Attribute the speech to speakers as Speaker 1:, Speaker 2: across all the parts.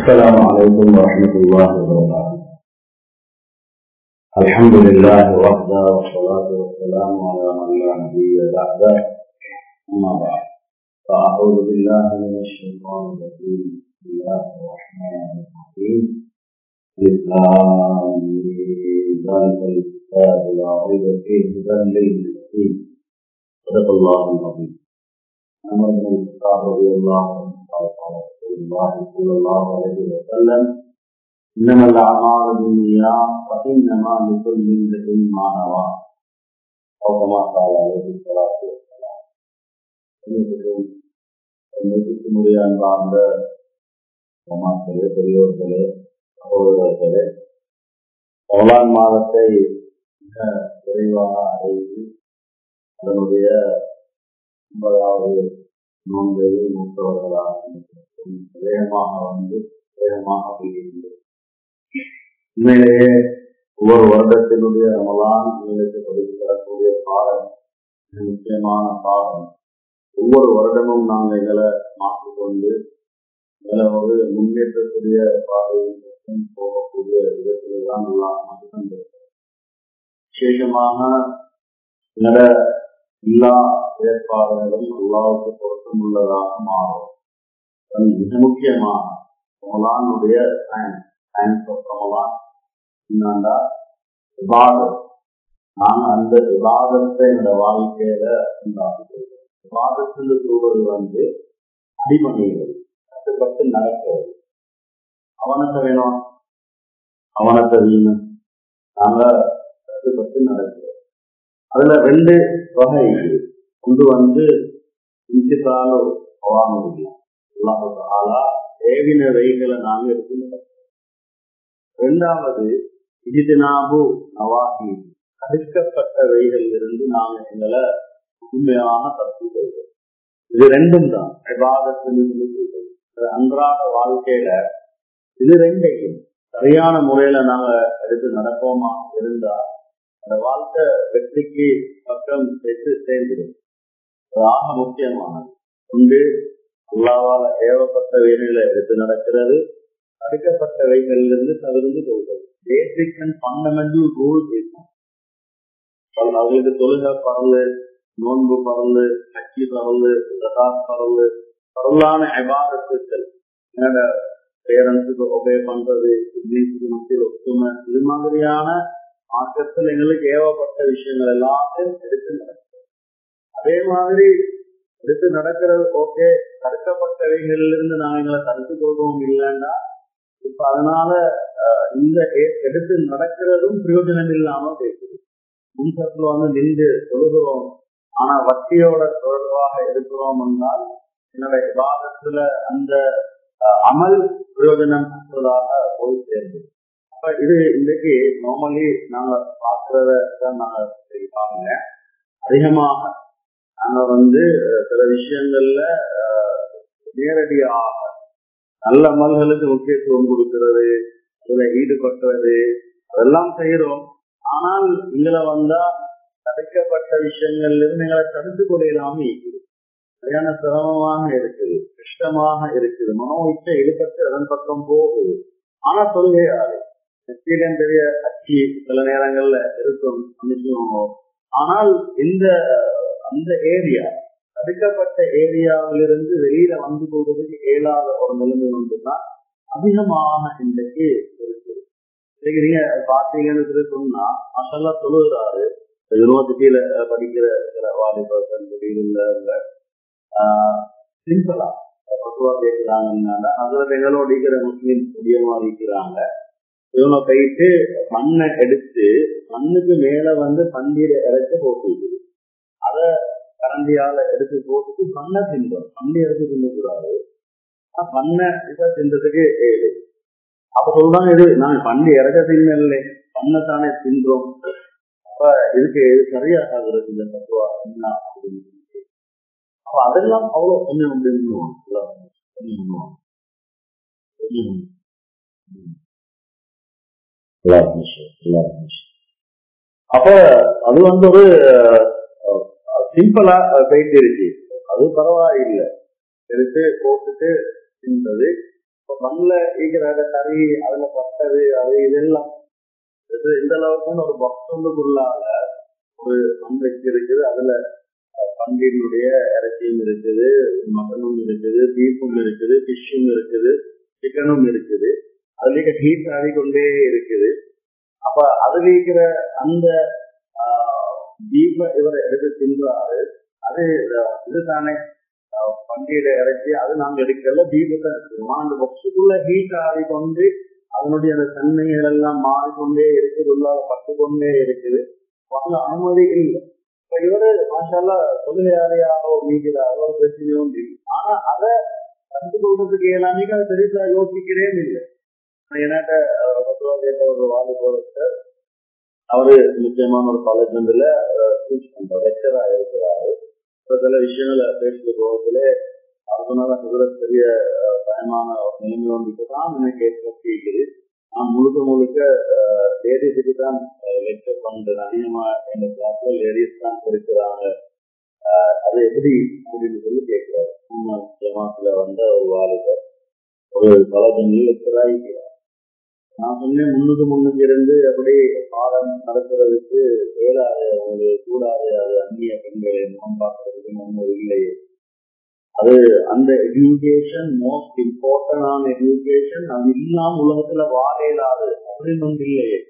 Speaker 1: السلام عليكم ورحمة الله وبركاته الحمد لله وحده والصلاة والسلام على من لا نبي بعده أما بعد فأعوذ بالله من الشيطان الرجيم بسم الله الرحمن الرحيم الإسلام ذلك الكتاب لا ريب فيه هدى للمتقين صدق الله العظيم عمر بن الخطاب رضي الله عنه قال قال رسول الله صلى الله عليه وسلم انما الاعمال بالنيات وانما لكل امرئ ما نوى او كما قال عليه الصلاه والسلام என்னைக்கு முடியாத அந்த சமாக்களே பெரியோர்களே சகோதரர்களே ரமலான் மாதத்தை மிக விரைவாக அடைந்து அதனுடைய ஒன்பதாவது நோன்பை மூத்தவர்களாக வேகமாக வந்து வேகமாக போயிருந்தது உண்மையிலேயே ஒவ்வொரு வருடத்தினுடைய ரமலான் எங்களுக்கு படித்து தரக்கூடிய பாடம் மிக முக்கியமான பாடம் ஒவ்வொரு வருடமும் நாங்கள் எங்களை மாற்றிக்கொண்டு எங்களை ஒரு முன்னேற்றக்கூடிய பாதையில் போகக்கூடிய விதத்திலே தான் எல்லாம் விசேஷமாக எங்களோட எல்லா ஏற்பாடுகளும் அல்லாவுக்கு பொருத்தமுள்ளதாக மாறும் அது மிக முக்கியமாக ரமலானுடைய சயின்ஸ் சயின்ஸ் ஆஃப் ரமலான் என்னண்டா விவாதம் நாங்க அந்த விவாதத்தை என்னோட வாழ்க்கையில உண்டாக்குகிறோம் விவாதத்தில் சொல்வது வந்து அடிமணிகள் கட்டுப்பட்டு நடக்கிறது அவனத்தை வேணும் அவனத்தை வீணும் நாங்க கட்டுப்பட்டு நடக்கிறோம் அதுல ரெண்டு வகை ஒன்று வந்து இன்சிபாலோ அவாமுடியும் அல்லாஹாலா ஏவின வைகளை நாங்க எடுத்து ரெண்டாவது இஜிதினாபு நவாகி தடுக்கப்பட்ட வைகள் இருந்து நாங்க எங்களை உண்மையான தப்பு கொள்வோம் இது ரெண்டும் தான் விவாதத்திலிருந்து அன்றாட வாழ்க்கையில இது ரெண்டையும் சரியான முறையில நாங்க எடுத்து நடப்போமா இருந்தா அந்த வாழ்க்கை வெற்றிக்கு பக்கம் சேர்த்து சேர்ந்துடும் ஆக முக்கியமானது ஒன்று அல்லாவால ஏவப்பட்ட வேலையில எடுத்து நடக்கிறது தடுக்கப்பட்ட வைகளிலிருந்து தவிர்த்து கொள்வது பேசிக் அண்ட் ஃபண்டமெண்டல் ரூல் இருக்கும் அவங்களுக்கு தொழுகை பரவு நோன்பு பரவு கட்சி பரவு ரசாத் பரவு பரவலான அபாரத்துக்கள் என்னோட பேரண்ட்ஸுக்கு ஒபே பண்றது இங்கிலீஷுக்கு மத்தியில் ஒத்துமை இது மாதிரியான மார்க்கத்தில் எங்களுக்கு ஏவப்பட்ட விஷயங்கள் எல்லாத்தையும் எடுத்து நடக்கிறது அதே மாதிரி எடுத்து நடக்கிறது ஓகே தடுக்கப்பட்டவைகள்ல இருந்து நாங்க எங்களை தடுத்து கொள்வோம் இல்லைன்னா இப்ப அதனால இந்த எடுத்து நடக்கிறதும் பிரயோஜனம் இல்லாம பேசுது முன்சத்துல வந்து நின்று தொழுகிறோம் ஆனா வட்டியோட தொடர்பாக இருக்கிறோம் என்றால் என்னோட விவாதத்துல அந்த அமல் பிரயோஜனம் போய் சேர்ந்து அப்ப இது இன்றைக்கு நார்மலி நாங்க பாக்குறத நாங்க பாருங்க அதிகமாக நாங்க வந்து சில விஷயங்கள்ல நேரடியாக நல்ல அமல்களுக்கு முக்கியத்துவம் கொடுக்கிறது அதுல ஈடுபடுறது அதெல்லாம் செய்யறோம் ஆனால் எங்களை வந்தா தடுக்கப்பட்ட விஷயங்கள்ல இருந்து எங்களை தடுத்து கொள்ளையிலாம இருக்குது சரியான சிரமமாக இருக்குது கஷ்டமாக இருக்குது மனோ இச்சை ஈடுபட்டு அதன் பக்கம் போகுது ஆனா சொல்கையாரு நெத்தியிடம் பெரிய அச்சி சில நேரங்கள்ல இருக்கும் ஆனால் இந்த அந்த ஏரியா தடுக்கப்பட்ட ஏரியாவிலிருந்து வெளியில வந்து போவதற்கு இயலாத ஒரு நிலைமை ஒன்றுதான் அதிகமாக இன்றைக்கு இருக்குது இன்னைக்கு நீங்க பாத்தீங்கன்னு சொன்னா மசாலா தொழுகிறாரு யூனிவர்சிட்டியில படிக்கிற சில வாலிபர்கள் வெளியில சிம்பிளா பக்குவா கேட்கிறாங்கன்னா அதுல எங்களோட இருக்கிற முஸ்லீம் அதிகமா இருக்கிறாங்க இவங்க போயிட்டு மண்ணை எடுத்து மண்ணுக்கு மேல வந்து பன்னீரை இறைச்ச போட்டு அத கரண்டியால எடுத்து போட்டுட்டு பண்ணை தின்றோம் பண்ணி எடுத்து தின்னக்கூடாது பண்ணை இதை தின்றதுக்கு ஏழு அப்ப சொல்றாங்க இது நான் பண்டி இறக்க தின்னல பண்ணை தானே தின்றோம் அப்ப இதுக்கு சரியாகிறது இந்த தத்துவா என்ன அப்படின்னு அப்ப அதெல்லாம் அவ்வளவு கொஞ்சம் அப்ப அது வந்து ஒரு சிம்பிளா போயிட்டு இருக்கு அது பரவாயில்லை எடுத்து போட்டுட்டு தின்றது மண்ல ஈக்கிற கறி அதுல பட்டது அது இதெல்லாம் இது இந்த அளவுக்கு ஒரு பக்தனுக்குள்ளால ஒரு மண் வச்சிருக்குது அதுல பண்டினுடைய இறைச்சியும் இருக்குது மட்டனும் இருக்குது பீஃபும் இருக்குது ஃபிஷ்ஷும் இருக்குது சிக்கனும் இருக்குது அதுல ஹீட் ஆடிக்கொண்டே இருக்குது அப்ப அதுல இருக்கிற அந்த பீஃப இவர் எடுத்து தின்றாரு அது இதுதானே பண்டிகை இறைச்சி அது நாங்க எடுக்கல பீஃப தான் எடுத்துருவோம் அந்த பக்ஸுக்குள்ள ஹீட் ஆடிக்கொண்டு அதனுடைய அந்த தன்மைகள் எல்லாம் மாறிக்கொண்டே இருக்குது உள்ளால பட்டு கொண்டே இருக்குது வாங்க அனுமதி இல்லை இப்ப இவரு மாஷால தொழிலாளியாரோ மீகிறாரோ பிரச்சனையும் இல்லை ஆனா அதை கற்றுக்கொள்றதுக்கு எல்லாமே அதை பெருசா யோசிக்கிறேன் இல்லை எனக்கு ஒரு வாலிபர் அவரு முக்கியமான ஒரு காலேஜ் வந்துல டீச் பண்ற லெக்சரா இருக்கிறாரு சில விஷயங்களை பேசுற போகத்துல அதனால பெரிய பயமான ஒரு நிலைமை வந்துட்டு தான் எனக்கு ஏற்படுத்தியிருக்குது நான் முழுக்க முழுக்க லேடிஸுக்கு தான் லெக்சர் பண்றேன் அதிகமா எங்க கிளாஸ்ல லேடிஸ் தான் இருக்கிறாங்க அது எப்படி அப்படின்னு சொல்லி கேட்கிறாரு நம்ம ஜமாத்துல வந்த ஒரு வாலிபர் ஒரு காலேஜ் லெக்சரா இருக்கிறார் நான் சொன்னேன் முன்னுக்கு முன்னுக்கு இருந்து அப்படி பாடம் நடத்துறதுக்கு இயலாது உங்களுக்கு கூடாது அது அந்நிய பெண்களை முகம் பார்க்கறதுக்கு ஒன்றும் இல்லையே அது அந்த எஜுகேஷன் மோஸ்ட் இம்பார்ட்டன்டான எஜுகேஷன் அது இல்லாம உலகத்துல வாழையிடாது அப்படின்னு ஒன்று இல்லையே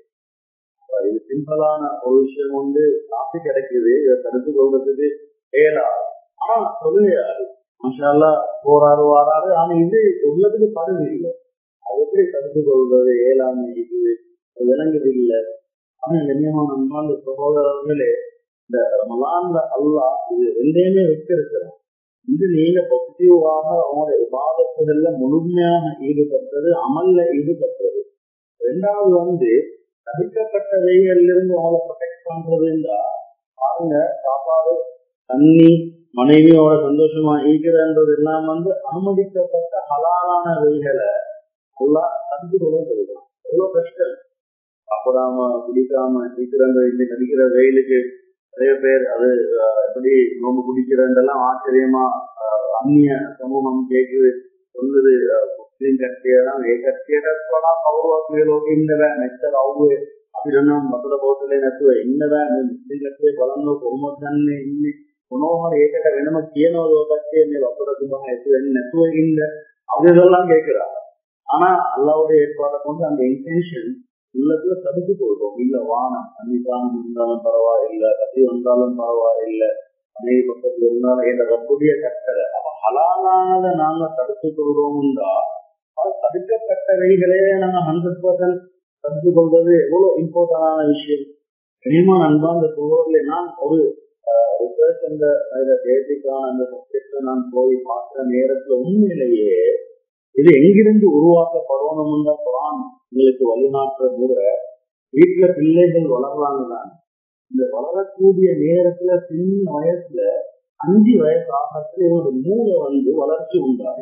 Speaker 1: இது சிம்பிளான ஒரு விஷயம் வந்து காசு கிடைக்குது இதை தடுத்து கொள்றதுக்கு இயலாது ஆனா சொல்லுகையாரு மஷாலா போறாரு வாராரு ஆனா இது உள்ளதுக்கு பருவு இல்லை அது எப்படி தடுத்து கொள்வது ஏழாமை இது விளங்குது இல்லை ஆனா கண்ணியமான அன்பான சகோதரர்களே இந்த ரமலான்ல அல்லா இது ரெண்டையுமே வச்சிருக்கிறோம் இது நீங்க பாசிட்டிவாக அவங்களோட விவாதத்துகள்ல முழுமையாக ஈடுபட்டது அமல்ல ஈடுபட்டது ரெண்டாவது வந்து தடுக்கப்பட்டவைகள்ல இருந்து அவங்கள ப்ரொடெக்ட் பண்றதுன்றா பாருங்க சாப்பாடு தண்ணி மனைவியோட சந்தோஷமா ஈக்கிறன்றது எல்லாம் வந்து அனுமதிக்கப்பட்ட ஹலாலான வைகளை எல்லாம் தந்து கொள்ள சொல்லுவான் எவ்வளவு கஷ்டம் சாப்பிடாம குடிக்காம ஈக்கிறன்ற இந்த நடிக்கிற வெயிலுக்கு நிறைய பேர் அது எப்படி நோம்பு குடிக்கிறதெல்லாம் ஆச்சரியமா அந்நிய சமூகம் கேக்குது சொல்லுது முஸ்லீம் கட்டியதான் ඒ කට්ටියටත් වඩා කවුරුවත් මේ ලෝකෙ ඉන්න බෑ මෙච්චර අවුවේ අපි දන්නවා මතර බෝතලේ නැතුව ඉන්න බෑ මේ මුස්ලිම් කට්ටිය බලන්න කොහොමද දන්නේ ඉන්නේ මොනවා හරි ඒකට වෙනම කියනවද ඔය කට්ටිය මේ වතුර දුබහ ඇති වෙන්නේ නැතුව ඉන්න அவங்க இதெல்லாம் கேட்கிறாங்க ஆனா அல்லாவுடைய ஏற்பாடை கொண்டு அந்த இன்டென்ஷன் உள்ளத்துல தடுத்து கொள்வோம் இல்ல வானம் தண்ணிதான் இருந்தாலும் பரவாயில்லை கத்தி வந்தாலும் பரவாயில்லை மனைவி பக்கத்துல இருந்தாலும் என்ற ரப்புடைய கட்டளை அப்ப ஹலாலானதை நாங்க தடுத்து கொள்றோம்டா அது தடுக்கப்பட்டவைகளே நாங்க ஹண்ட்ரட் பர்சன்ட் தடுத்து கொள்வது எவ்வளவு இம்பார்ட்டன்டான விஷயம் கனிமான் அன்பா அந்த சூழல்ல நான் ஒரு ரிசர்ச் அந்த பேசிக்கான அந்த சப்ஜெக்ட நான் போய் பார்க்கிற நேரத்துல உண்மையிலேயே இது எங்கிருந்து உருவாக்கப்படணும் தான் குரான் உங்களுக்கு வழிநாட்டுற கூட வீட்டுல பிள்ளைகள் வளர்றாங்க தான் இந்த வளரக்கூடிய நேரத்துல சின்ன வயசுல அஞ்சு வயசு ஆகத்துல ஒரு மூளை வந்து வளர்ச்சி உண்டாரு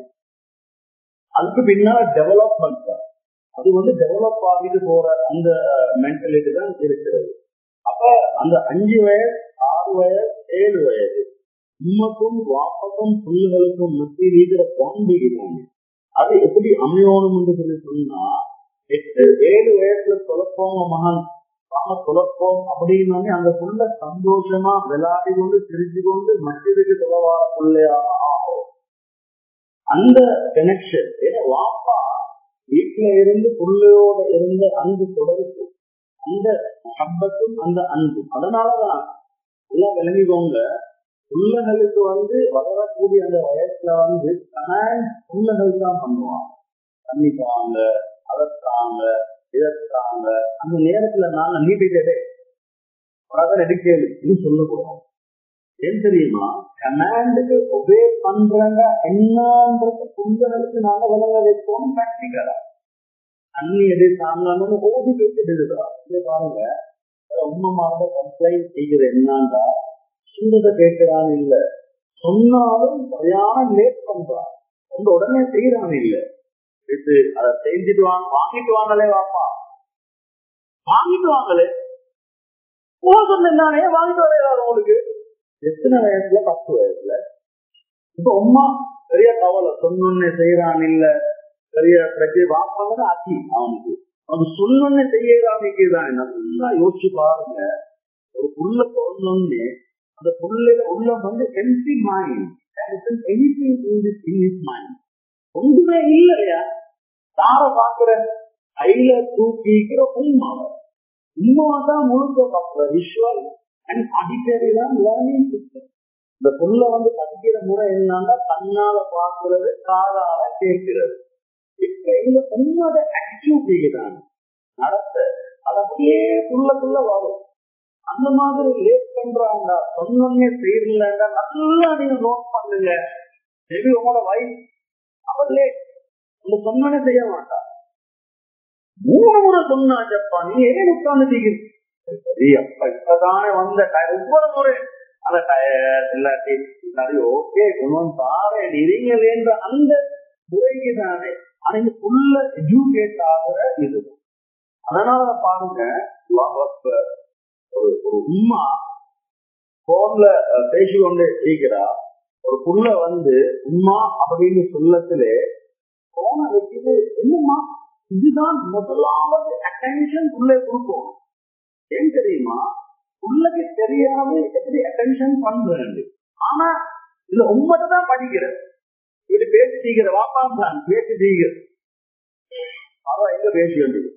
Speaker 1: அதுக்கு பின்னால டெவலப் பண்றாரு அது வந்து டெவலப் ஆகிட்டு போற அந்த மென்டாலிட்டி தான் இருக்கிறது அப்ப அந்த அஞ்சு வயசு ஆறு வயசு ஏழு வயது உண்மைக்கும் வாப்பக்கும் புல்லுகளுக்கும் மத்தியில் இருக்கிற பாண்டிகிறாங்க அது எப்படி அமையணும் சொல்லி சொன்னா எட்டு ஏழு வயசுல தொலைப்போங்க மகன் நாம தொலைப்போம் அப்படின்னு அந்த புள்ள சந்தோஷமா விளையாடி கொண்டு சிரிச்சு கொண்டு மற்றதுக்கு தொலைவார பிள்ளையாக ஆகும் அந்த கனெக்ஷன் ஏன்னா வாப்பா வீட்டுல இருந்து புள்ளையோட இருந்த அன்பு தொடர்பு அந்த சம்பத்தும் அந்த அன்பும் அதனாலதான் எல்லாம் விளங்கிக்கோங்க புள்ளகளுக்கு வந்து வளரக்கூடிய அந்த வயசுல வந்து புள்ளகள் தான் பண்ணுவாங்க தண்ணிக்காங்க அதற்காங்க இதற்காங்க அந்த நேரத்துல நாங்க நீட்டிட்டே பிரதர் எடுக்கேன்னு சொல்லக்கூடாது ஏன் தெரியுமா கமாண்டுக்கு ஒபே பண்றாங்க என்னன்றது புள்ளகளுக்கு நாங்க விளங்க வைப்போம் பிராக்டிக்கலா தண்ணி எது தாங்கன்னு ஓடி போயிட்டு எடுக்கிறோம் இதை பாருங்க உண்மமாக கம்ப்ளைண்ட் செய்கிறது என்னன்னா சொல்றத கேட்கிறான் இல்ல சொன்னாலும் சரியான லேட் பண்றான் உங்க உடனே செய்யறான் இல்ல இது அதை செஞ்சுட்டு வாங்க வாங்கிட்டு வாங்களே வாப்பா வாங்கிட்டு வாங்களே போக சொன்னானே வாங்கிட்டு வரையாது உங்களுக்கு எத்தனை வயசுல பத்து வயசுல இப்ப உமா பெரிய கவலை சொன்னே செய்யறான் இல்ல பெரிய பிரச்சனை வாப்பாங்க அதி அவனுக்கு அவன் சொன்னோன்னு செய்யறாமிக்குதான் நல்லா யோசிச்சு பாருங்க ஒரு புள்ள பிறந்தோடனே அந்த புள்ளையில உள்ள வந்து empty mind anything in this in is mind ஒன்றுமே இல்லையா தார பாக்குற கையில தூக்கிக்கிற உண்மாவை உண்மாவை தான் முழுக்க பார்க்கிற விஷுவல் அண்ட் அடிக்கடி தான் லேர்னிங் சிஸ்டம் இந்த புள்ள வந்து படிக்கிற முறை என்னன்னா கண்ணால பாக்குறது காதால கேட்கிறது இப்ப இந்த உண்மையோட ஆக்டிவிட்டி தான் நடத்த அது அப்படியே புள்ளக்குள்ள வரும் அந்த மாதிரி லேட் பண்றாங்க சொன்னே செய்யலன்னா நல்லா நீங்க நோட் பண்ணுங்க மேபி உங்களோட வைஃப் அவர் லேட் உங்க சொன்னே செய்ய மாட்டா மூணு முறை சொன்னாச்சப்பா நீ ஏன் உட்கார்ந்து சரி அப்ப இப்பதானே வந்த டய- ஒவ்வொரு முறை அந்த டயர் இல்லாட்டி இல்லாட்டி ஓகே குணம் தாரே நெறிங்களேன்ற அந்த முறைக்கு தானே ஆனா இந்த புள்ள எஜுகேட் ஆகிற இது அதனால பாருங்க அல்லாஹ் அக்பர். ஒரு ஒரு உம்மா போன்ல பேசிக்கொண்டு இருக்கிறா ஒரு புள்ள வந்து உம்மா அப்படின்னு சொல்லத்திலே போன வச்சுட்டு என்னம்மா இதுதான் முதலாவது அட்டென்ஷன் உள்ளே கொடுக்கும் ஏன் தெரியுமா உள்ளக்கு தெரியாம எப்படி அட்டென்ஷன் பண்றது ஆனா இதுல உண்மையை தான் படிக்கிற இது பேசி தீக்கிற வாப்பா தான் பேசி தீக்கிற அவ எங்க பேசி வேண்டியது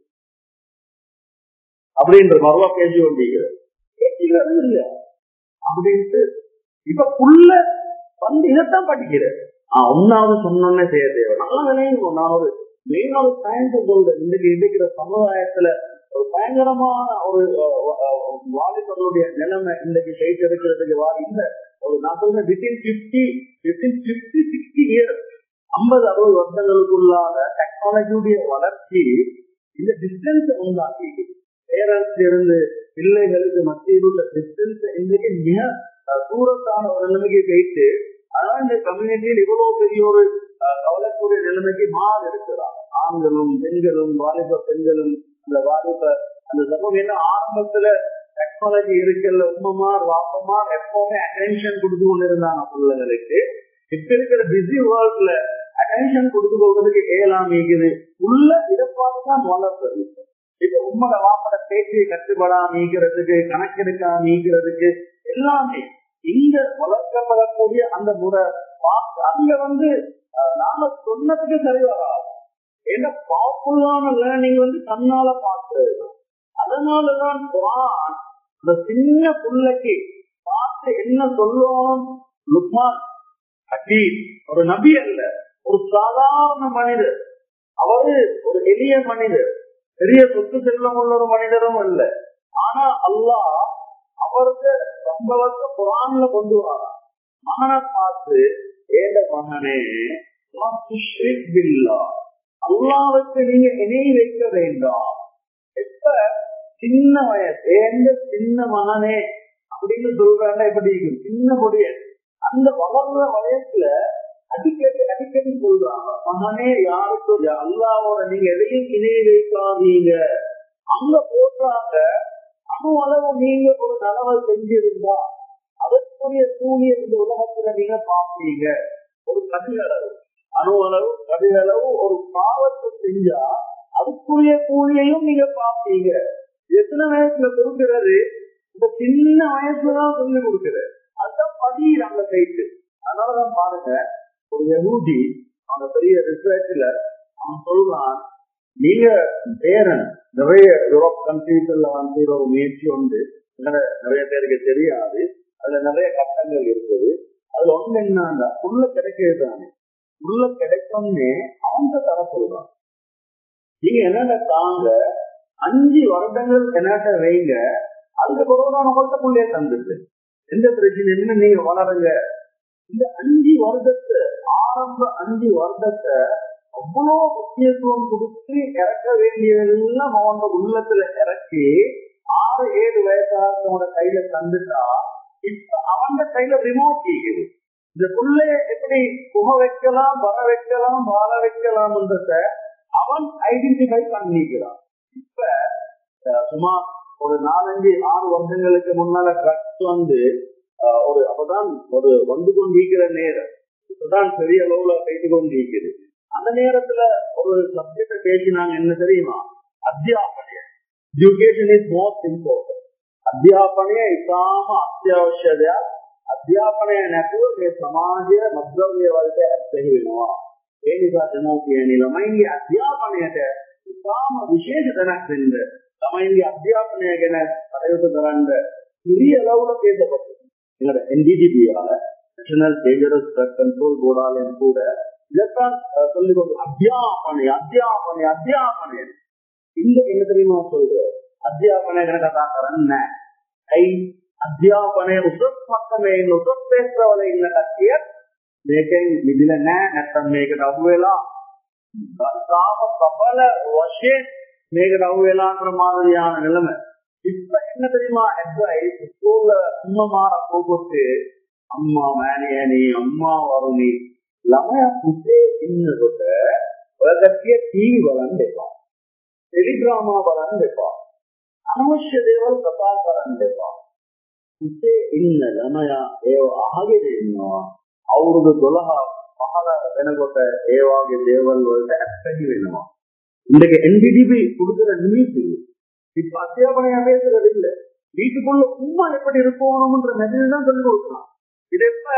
Speaker 1: அப்படின்ற மறுவா பேசி வேண்டியது பேசிக்கிறது இல்ல அப்படின்ட்டு இப்ப புள்ள வந்து இதைத்தான் படிக்கிற ஆஹ் ஒன்னாவது சொன்னோன்னே செய்ய தேவை நல்லா நினைவு நான் ஒரு மெயின் ஒரு சயின்ஸ் சொல்றேன் இன்னைக்கு இருக்கிற சமுதாயத்துல ஒரு பயங்கரமான ஒரு வாலிபர்களுடைய நிலைமை இன்னைக்கு கைட்டு எடுக்கிறதுக்கு வா இல்ல ஒரு நான் சொல்றேன் within fifty within fifty sixty year ஐம்பது அறுபது வருஷங்களுக்குள்ளான டெக்னாலஜியுடைய வளர்ச்சி இந்த டிஸ்டன்ஸ் உண்டாக்கி பேரண்ட்ஸ்ல இருந்து பிள்ளைகளுக்கு மத்தியில் உள்ள டிஸ்டன்ஸ் இன்றைக்கு மிக அஹ், தூரத்தான ஒரு நிலைமைக்கு போயிட்டு அதனால இந்த கம்யூனிட்டியில் இவ்வளவு பெரிய ஒரு அஹ், கவலைக்கூடிய நிலைமைக்கு மாறி இருக்கிறார் ஆண்களும் பெண்களும் வாலிப பெண்களும் அந்த வாலிப அந்த சமூகம் என்ன ஆரம்பத்துல டெக்னாலஜி இருக்கல உண்மமார் வாப்பமார் எப்பவுமே அட்டென்ஷன் கொடுத்து கொண்டு இருந்தாங்க பிள்ளைங்களுக்கு இப்ப இருக்கிற பிஸி வேர்ல்ட்ல அட்டென்ஷன் கொடுத்து கொள்வதற்கு ஏலாம் இருக்குது உள்ள இதை பார்த்துதான் வளர்ப்பது இப்ப உண்மட வாப்பட பேச்சியை கட்டுப்படா நீக்கிறதுக்கு கணக்கெடுக்கா நீக்கிறதுக்கு எல்லாமே இங்க வளர்க்கப்படக்கூடிய அந்த முறை பார்த்து அங்க வந்து அஹ், நாம சொன்னதுக்கு சரி வராது ஏன்னா பாப்புலான லேர்னிங் வந்து கண்ணால பார்க்கிறது அதனாலதான் குரான் இந்த சின்ன பிள்ளைக்கு பார்த்து என்ன சொல்லணும் லுக்மான் ஹக்கீம் ஒரு நபி அல்ல ஒரு சாதாரண மனிதர் அவரு ஒரு எளிய மனிதர் பெரிய சொத்து செல்வம் உள்ள ஒரு மனிதரும் அல்ல ஆனா அல்லாஹ் அவருக்கு சம்பவத்தை குரான்ல கொண்டு வரான் மகனை பார்த்து ஏத மகனே லா துஷ்ரிக் பில்லாஹ். அல்லாஹ்வுக்கு நீங்க இணை வைக்க வேண்டாம் எப்ப சின்ன வயசு எந்த சின்ன மகனே அப்படின்னு சொல்றாங்க எப்படி இருக்கும் சின்ன முடிய அந்த வளர்ற வயசுல அடிக்கடி அடிக்கடி சொல்றாங்க மகனே யாருக்கு அல்லாவோட நீங்க எதையும் இணை வைக்காதீங்க அங்க போடுறாங்க அணு அளவு நீங்க ஒரு நலவை செஞ்சிருந்தா அதற்குரிய கூலிய இந்த உலகத்துல நீங்க பார்ப்பீங்க ஒரு கதிகளவு அணு அளவு கதிகளவு ஒரு பாவத்தை செஞ்சா அதுக்குரிய கூலியையும் நீங்க பார்ப்பீங்க எத்தனை வயசுல கொடுக்கிறது இந்த சின்ன வயசுலதான் சொல்லி கொடுக்கிறது அதுதான் பதியில் அங்க கைட்டு அதனாலதான் பாருங்க ஒரு யகூதி அந்த பெரிய ரிசர்ச்ல அவன் சொல்றான் நீங்க பேரன் நிறைய யூரோப் கண்ட்ரீஸ்ல வந்து ஒரு முயற்சி உண்டு நிறைய நிறைய பேருக்கு தெரியாது அதுல நிறைய கட்டங்கள் இருக்குது அதுல ஒண்ணு என்னன்னா உள்ள கிடைக்கிறது உள்ள கிடைக்கும்னே அவங்க தர சொல்றான் நீங்க என்னென்ன தாங்க அஞ்சு வருடங்கள் என்னட்ட வைங்க அதுக்கு பிறகு நான் உங்கள்கிட்ட புள்ளைய தந்துட்டு எந்த பிரச்சனை என்ன நீங்க வளருங்க இந்த அஞ்சு வருடத்தை ஆரம்ப அஞ்சு வருடத்தை அவ்வளவு முக்கியத்துவம் கொடுத்து இறக்க வேண்டியதெல்லாம் அவனோட உள்ளத்துல இறக்கி ஆறு ஏழு வயசானவனோட கையில தந்துட்டா இப்ப அவன் கையில ரிமோட் இருக்குது இந்த புள்ளைய எப்படி புக வைக்கலாம் வர வைக்கலாம் வாழ வைக்கலாம்ன்றத அவன் ஐடென்டிஃபை பண்ணிக்கிறான் இப்ப அஹ், சுமார் ஒரு நாலஞ்சு ஆறு வருஷங்களுக்கு முன்னால ட்ரக்ஸ் வந்து அஹ், ஒரு அப்பதான் ஒரு வந்து கொண்டிருக்கிற நேரம் இப்பதான் பெரிய அளவுல போயிட்டு கொண்டிருக்குது அந்த நேரத்துல ஒரு சப்ஜெக்ட பேசினாங்க என்ன தெரியுமா අධ්‍යාපනය education is most important අධ්‍යාපනය ඉතාම අත්‍යවශ්‍ය දෙයක් අධ්‍යාපනය නැතුව මේ සමාජය මද්ද්‍රව්‍ය වලට ඇත්තහි වෙනවා ඒ නිසා දෙමෝපියනි ළමයින්ගේ අධ්‍යාපනයට ඉතාම විශේෂ තැනක් දෙන්න ළමයින්ගේ අධ්‍යාපනය ගැන කටයුතු කරන්න සිරිය ලවුල கேட்கப்பட்டது எங்களோட என்டிடிபியால நேஷனல் டேஞ்சரஸ் ட்ரக் கண்ட்ரோல் போர்டாலையும் கூட இதைத்தான் சொல்லி அத்தியாபனை அத்தியாபனை அத்தியாபனை இந்த என்ன தெரியுமா சொல்ற අධ්‍යාපනය ගැන කතා කරන්නේ ඇයි අධ්‍යාපනය උසස් මට්ටමේ ඉන්න උසස් ශාස්ත්‍රවල ඉන්න කට්ටිය මේකෙන් මිදිලා නැහැ නැත්තම් මේකට අහු වෙලා තාම ප්‍රබල වශයෙන් මේකට අහු වෙලා ප්‍රමාදயான நிலைமை இப்ப என்ன தெரியுமா அட்வைஸ் ஸ்கூல்ல அம்மாமார போகும்போது අම්මා මෑණියනි අම්මා වරුනි ළමයා පුතේ ඉන්නකොට ඔය කට්ටිය ටීවී බලන්න එපා. ටෙලිග්‍රාමා බලන්න එපා. අනවශ්‍ය දේවල් කතා කරන්න එපා. පුතේ ඉන්න ළමයා ඒව අහගෙන ඉන්නවා. අවුරුදු 12 15 වෙනකොට ඒ වගේ දේවල් වලට ඇත්තටි වෙනවා. இன்றைக்கு NDDB கொடுக்கிற நியூஸ் இப்ப அத்தியாபனையா பேசுறது இல்ல வீட்டுக்குள்ள உண்மை எப்படி இருக்கணும்ன்ற மெசேஜ் தான் சொல்லி கொடுக்கலாம் இது எப்ப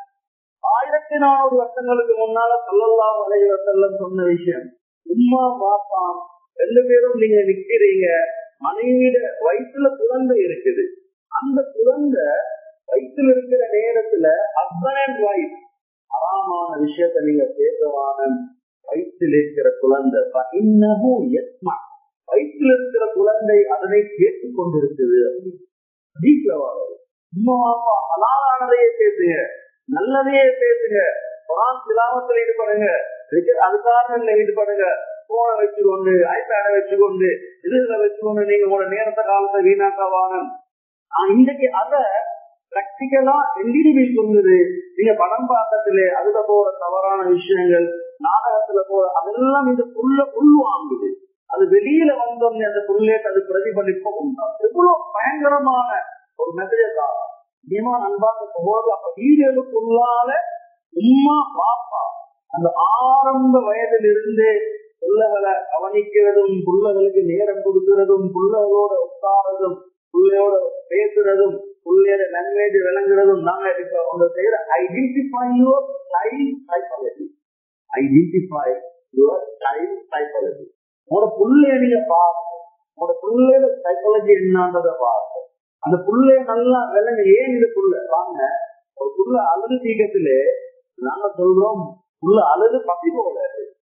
Speaker 1: ஆயிரத்தி நானூறு வருஷங்களுக்கு முன்னால சொல்லல்லா வலையில செல்லம் சொன்ன விஷயம் உம்மா பாப்பா ரெண்டு பேரும் நீங்க நிக்கிறீங்க மனைவியிட வயிற்றுல குழந்தை இருக்குது அந்த குழந்தை வயிற்றுல இருக்கிற நேரத்துல ஹஸ்பண்ட் அண்ட் ஒய்ஃப் அறாமான விஷயத்த நீங்க பேசவான வயிற்றில் இருக்கிற குழந்தை இன்னமும் எஸ்மா வயிற்றில் இருக்கிற குழந்தை அதனை கேட்டுக் கொண்டிருக்குது வீட்டுல வாழது உம்மா அப்பா அலாலானதையே பேசுங்க நல்லதையே பேசுங்க குரான் சிலாமத்தில் ஈடுபடுங்க அதுக்காக ஈடுபடுங்க போனை வச்சுக்கொண்டு ஐபேட வச்சுக்கொண்டு இதுல வச்சுக்கொண்டு நீங்க உங்களோட நேரத்தை காலத்தை வீணாக்க வாங்க இன்றைக்கு அத பிராக்டிக்கலா எல்இடிவி சொல்லுது நீங்க படம் பார்க்கத்துல அதுல போற தவறான விஷயங்கள் நாடகத்துல போற அதெல்லாம் இந்த புல்ல உள்வாங்குது அது வெளியில வந்தோம்னே அந்த புல்லேட்டு அது பிரதிபலிப்பு உண்டாகும் எவ்வளவு பயங்கரமான ஒரு மெசேஜ் தான் நியமான அன்பாக போது அப்ப வீடுகளுக்குள்ளால உம்மா பாப்பா அந்த ஆரம்ப வயதிலிருந்து பிள்ளைகளை கவனிக்கிறதும் பிள்ளைகளுக்கு நேரம் கொடுக்கிறதும் பிள்ளைகளோட உட்காரதும் பிள்ளையோட பேசுறதும் பிள்ளையோட லாங்குவேஜ் விளங்குறதும் நாங்க இப்ப அவங்க செய்யற identify your child psychology identify your child psychology உங்களோட பிள்ளைய நீங்க பார்த்து உங்களோட பிள்ளையோட சைக்காலஜி என்னன்றத பார்த்து அந்த புள்ளைய நல்லா விளங்க ஏன் இந்த புள்ள வாங்க ஒரு புள்ள அழுது தீக்கத்துல நாங்க சொல்றோம் புள்ள அழுது பத்தி போல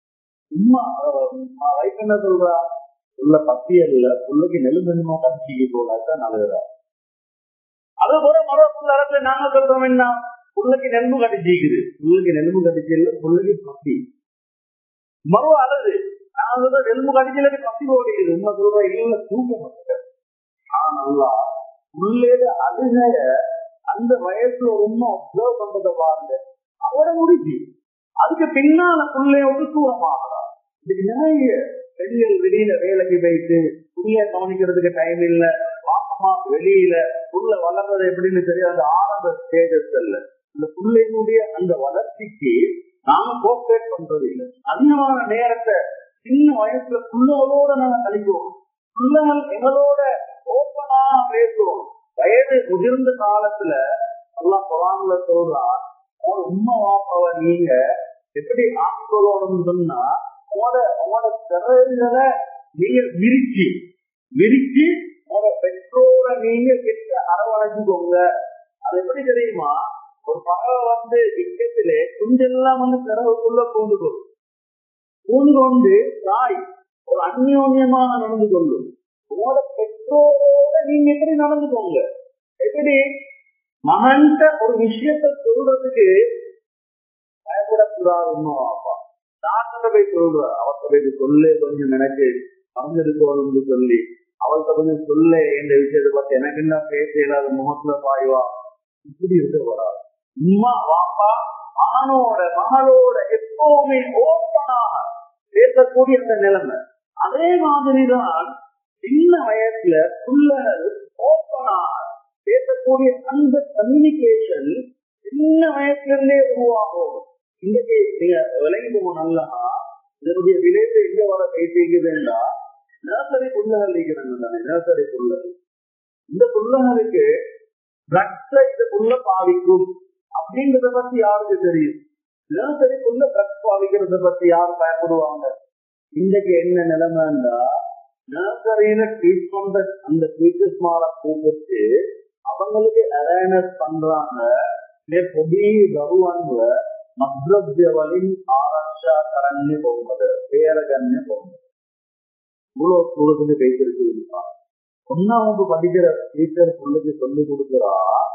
Speaker 1: சும்மா வயசு என்ன சொல்றா புள்ள பத்தி இல்ல புள்ளைக்கு நெலுமெலுமா கட்சிக்கு போலாதான் அழுகுறா அது போல மரோ புள்ள இடத்துல நாங்க சொல்றோம் என்ன புள்ளைக்கு நெலும்பு கட்டிச்சிக்குது புள்ளைக்கு நெலும்பு கட்டிச்சு இல்ல புள்ளைக்கு பத்தி மரோ அழுது நான் சொல்ற நெலும்பு கட்டிச்சு பத்தி போடிக்குது உண்மை சொல்றேன் இல்ல தூக்கம் ஆனா உள்ளேட அழுகைய அந்த வயசுல ரொம்ப அப்சர்வ் பண்றதை பாருங்க அவட முடிச்சு அதுக்கு பின்னால பிள்ளைய ஒதுக்குவமாகலாம் இதுக்கு நிறைய பெண்கள் வெளியில வேலைக்கு போயிட்டு புள்ளைய கவனிக்கிறதுக்கு டைம் இல்ல பாப்பமா வெளியில புள்ள வளர்றது எப்படின்னு தெரியும் அந்த ஆரம்ப ஸ்டேஜஸ்ல இந்த பிள்ளைகளுடைய அந்த வளர்ச்சிக்கு நாம கோஆபரேட் பண்றது இல்லை அதிகமான நேரத்தை சின்ன வயசுல புள்ளகளோட நாங்க கழிப்போம் பிள்ளைகள் எங்களோட ஓப்பனா பேசுவோம் வயது முதிர்ந்த காலத்துல எல்லாம் குரான்ல சொல்றான் உங்களோட உண்மை வாப்பாவ நீங்க எப்படி ஆக்கிக்கொள்ளணும்னு சொன்னா உங்களோட உங்களோட திறன்களை நீங்க விரிச்சு விரிச்சு உங்களோட பெற்றோரை நீங்க கிட்ட அரவணைச்சுக்கோங்க அது எப்படி தெரியுமா ஒரு பறவை வந்து இக்கத்திலே குஞ்செல்லாம் வந்து பிறகுக்குள்ள பூந்து கொள்ளும் பூந்து கொண்டு தாய் ஒரு அந்யோன்யமாக நடந்து கொள்ளும் உங்களோட பெற்றோரோட நீங்க எப்படி நடந்துக்கோங்க எப்படி மகன்கிட்ட ஒரு விஷயத்த சொல்றதுக்கு பயப்படக்கூடாதுன்னு அப்பா டாக்டர் போய் சொல்ற அவர்கிட்ட போய் சொல்லு கொஞ்சம் எனக்கு மறந்துருக்கணும்னு சொல்லி அவள்கிட்ட கொஞ்சம் சொல்ல இந்த விஷயத்தை பத்தி எனக்கு என்ன பேச இல்லாத முகத்துல பாய்வா இப்படி இருக்க வராது உமா வாப்பா மகனோட மகளோட எப்பவுமே ஓப்பனாக பேசக்கூடிய அந்த நிலைமை அதே மாதிரிதான் சின்ன வயசுல பிள்ளைகள் ஓப்பனாக பேசக்கூடிய அந்த கம்யூனிகேஷன் சின்ன வயசுல இருந்தே உருவாகும் இன்னைக்கு நீங்க விலகி போகும் நல்லா இதனுடைய விளைவு எங்க வர பேசிக்குதுன்னா நர்சரி புள்ளகள் இருக்கிறாங்க தானே நர்சரி புள்ளகள் இந்த புள்ளகளுக்கு ட்ரக்ஸ இது புள்ள பாவிக்கும் அப்படிங்கறத பத்தி யாருக்கு தெரியும் நர்சரி புள்ள ட்ரக்ஸ் பாவிக்கிறத பத்தி யார் பயப்படுவாங்க இன்றைக்கு என்ன நிலைமைண்டா நர்சரியில ட்ரீட் பண்ற அந்த டீச்சர்ஸ் மாலை கூப்பிட்டு அவங்களுக்கு அவேர்னஸ் பண்றாங்க பொடி கருவான்ல மத்ரவ்யவலின் ஆரக்ஷா கரண்ய போகும்போது பேரகன்ய போகும்போது இவ்வளவு தூரத்துக்கு பேசிருக்கு ஒன்னாவது படிக்கிற டீச்சர் பிள்ளைக்கு சொல்லி கொடுக்குறா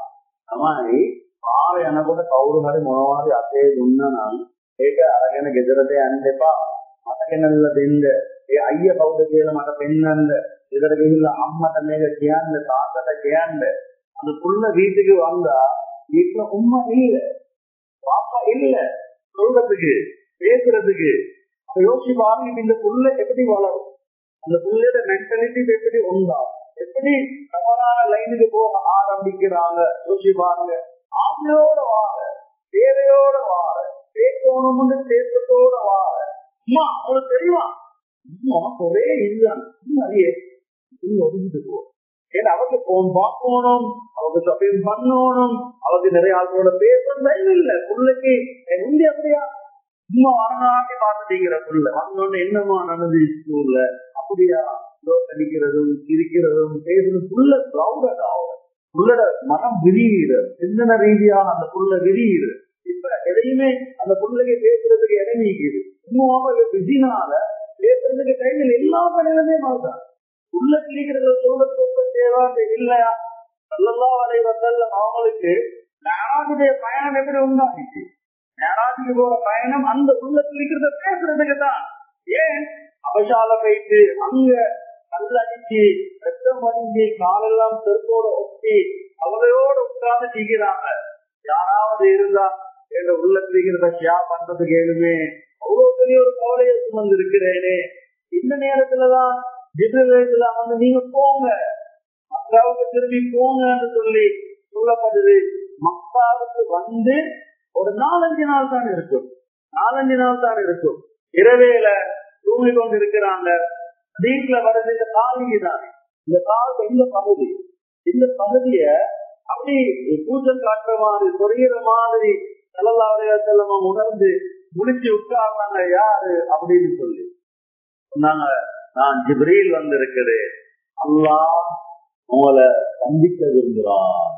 Speaker 1: තමයි පාර යනකොට කවුරු හරි මොනවා හරි අතේ දුන්නා නම් ඒක අරගෙන ගෙදරට යන්න එපා මට ගෙනල්ලා දෙන්න ඒ අයියා කවුද කියලා මට පෙන්වන්න ගෙදර ගිහිල්ලා අම්මට මේක කියන්න තාත්තට කියන්න அந்த புள்ள வீட்டுக்கு வந்தா வீட்டுல உண்மை இல்ல பாப்பா இல்ல சொல்றதுக்கு பேசுறதுக்கு அப்ப யோசிச்சு பாருங்க இந்த புள்ள எப்படி வளரும் அந்த புள்ளையோட மென்டாலிட்டி எப்படி உண்டா எப்படி தவறான லைனுக்கு போக ஆரம்பிக்கிறாங்க யோசிச்சு பாருங்க ஆசையோட வாழ தேவையோட வாழ பேசணும்னு தேசத்தோட வாழ அம்மா அவனுக்கு தெரியுமா அம்மா ஒரே இதுதான் நிறைய ஒதுங்கிட்டு போ ஏன்னா அவங்க போன் பார்க்கணும் அவங்க ஷாப்பிங் பண்ணணும் அவங்க நிறைய ஆட்களோட பேசணும் இல்ல பிள்ளைக்கு முந்தி அப்படியா சும்மா வரநாட்டி பார்த்துட்டீங்கிற புள்ள வந்தோன்னு என்னமா நடந்து ஸ்கூல்ல அப்படியா அடிக்கிறதும் சிரிக்கிறதும் பேசுறதும் புள்ள கிரௌடட் ஆகும் புள்ளட மனம் விரியுது சிந்தன ரீதியாக அந்த புள்ள விரியுது இப்ப எதையுமே அந்த புள்ளைக்கு பேசுறதுக்கு இடம் நீக்குது இன்னும் விதினால பேசுறதுக்கு டைமில் எல்லா பணிகளுமே மாறுதான் உள்ள கிளிக்கிறத சொல்றதுக்கு தேவை இல்லையா சொல்லலாம் வரை வந்தல்ல அவங்களுக்கு நாராஜுடைய பயணம் எப்படி உண்டாகிச்சு நாராஜுக்கு போற பயணம் அந்த உள்ள கிளிக்கிறத பேசுறதுக்கு தான் ஏன் அபசால போயிட்டு அங்க கல்லடிச்சு ரத்தம் வடிஞ்சு காலெல்லாம் செருப்போட ஒட்டி அவரையோட உட்கார்ந்து செய்கிறாங்க யாராவது இருந்தா எங்க உள்ள கிளிக்கிறத ஷியா பண்றது கேளுமே அவ்வளவு பெரிய ஒரு கவலையை சுமந்து இருக்கிறேனே இந்த நேரத்துலதான் ஜிபிரத்துல வந்து நீங்க போங்க மக்காவுக்கு திரும்பி போங்கன்னு சொல்லி சொல்லப்படுது மக்காவுக்கு வந்து ஒரு நாலஞ்சு நாள் தான் இருக்கும் நாலஞ்சு நாள் தான் இருக்கும் இரவேல தூங்கி கொண்டு இருக்கிறாங்க வீட்டுல வருது இந்த காலிக்கு தான் இந்த கால் இந்த பகுதி இந்த பகுதிய அப்படி பூஜல் காட்டுற மாதிரி சொரிகிற மாதிரி செல்லல்லாவுடைய செல்லமா உணர்ந்து முடிச்சு உட்கார்றாங்க யாரு அப்படின்னு சொல்லி சொன்னாங்க நான் ஜிப்ரீல் வந்திருக்கிறேன் அல்லாஹ் உங்களை சந்திக்க விரும்புகிறான்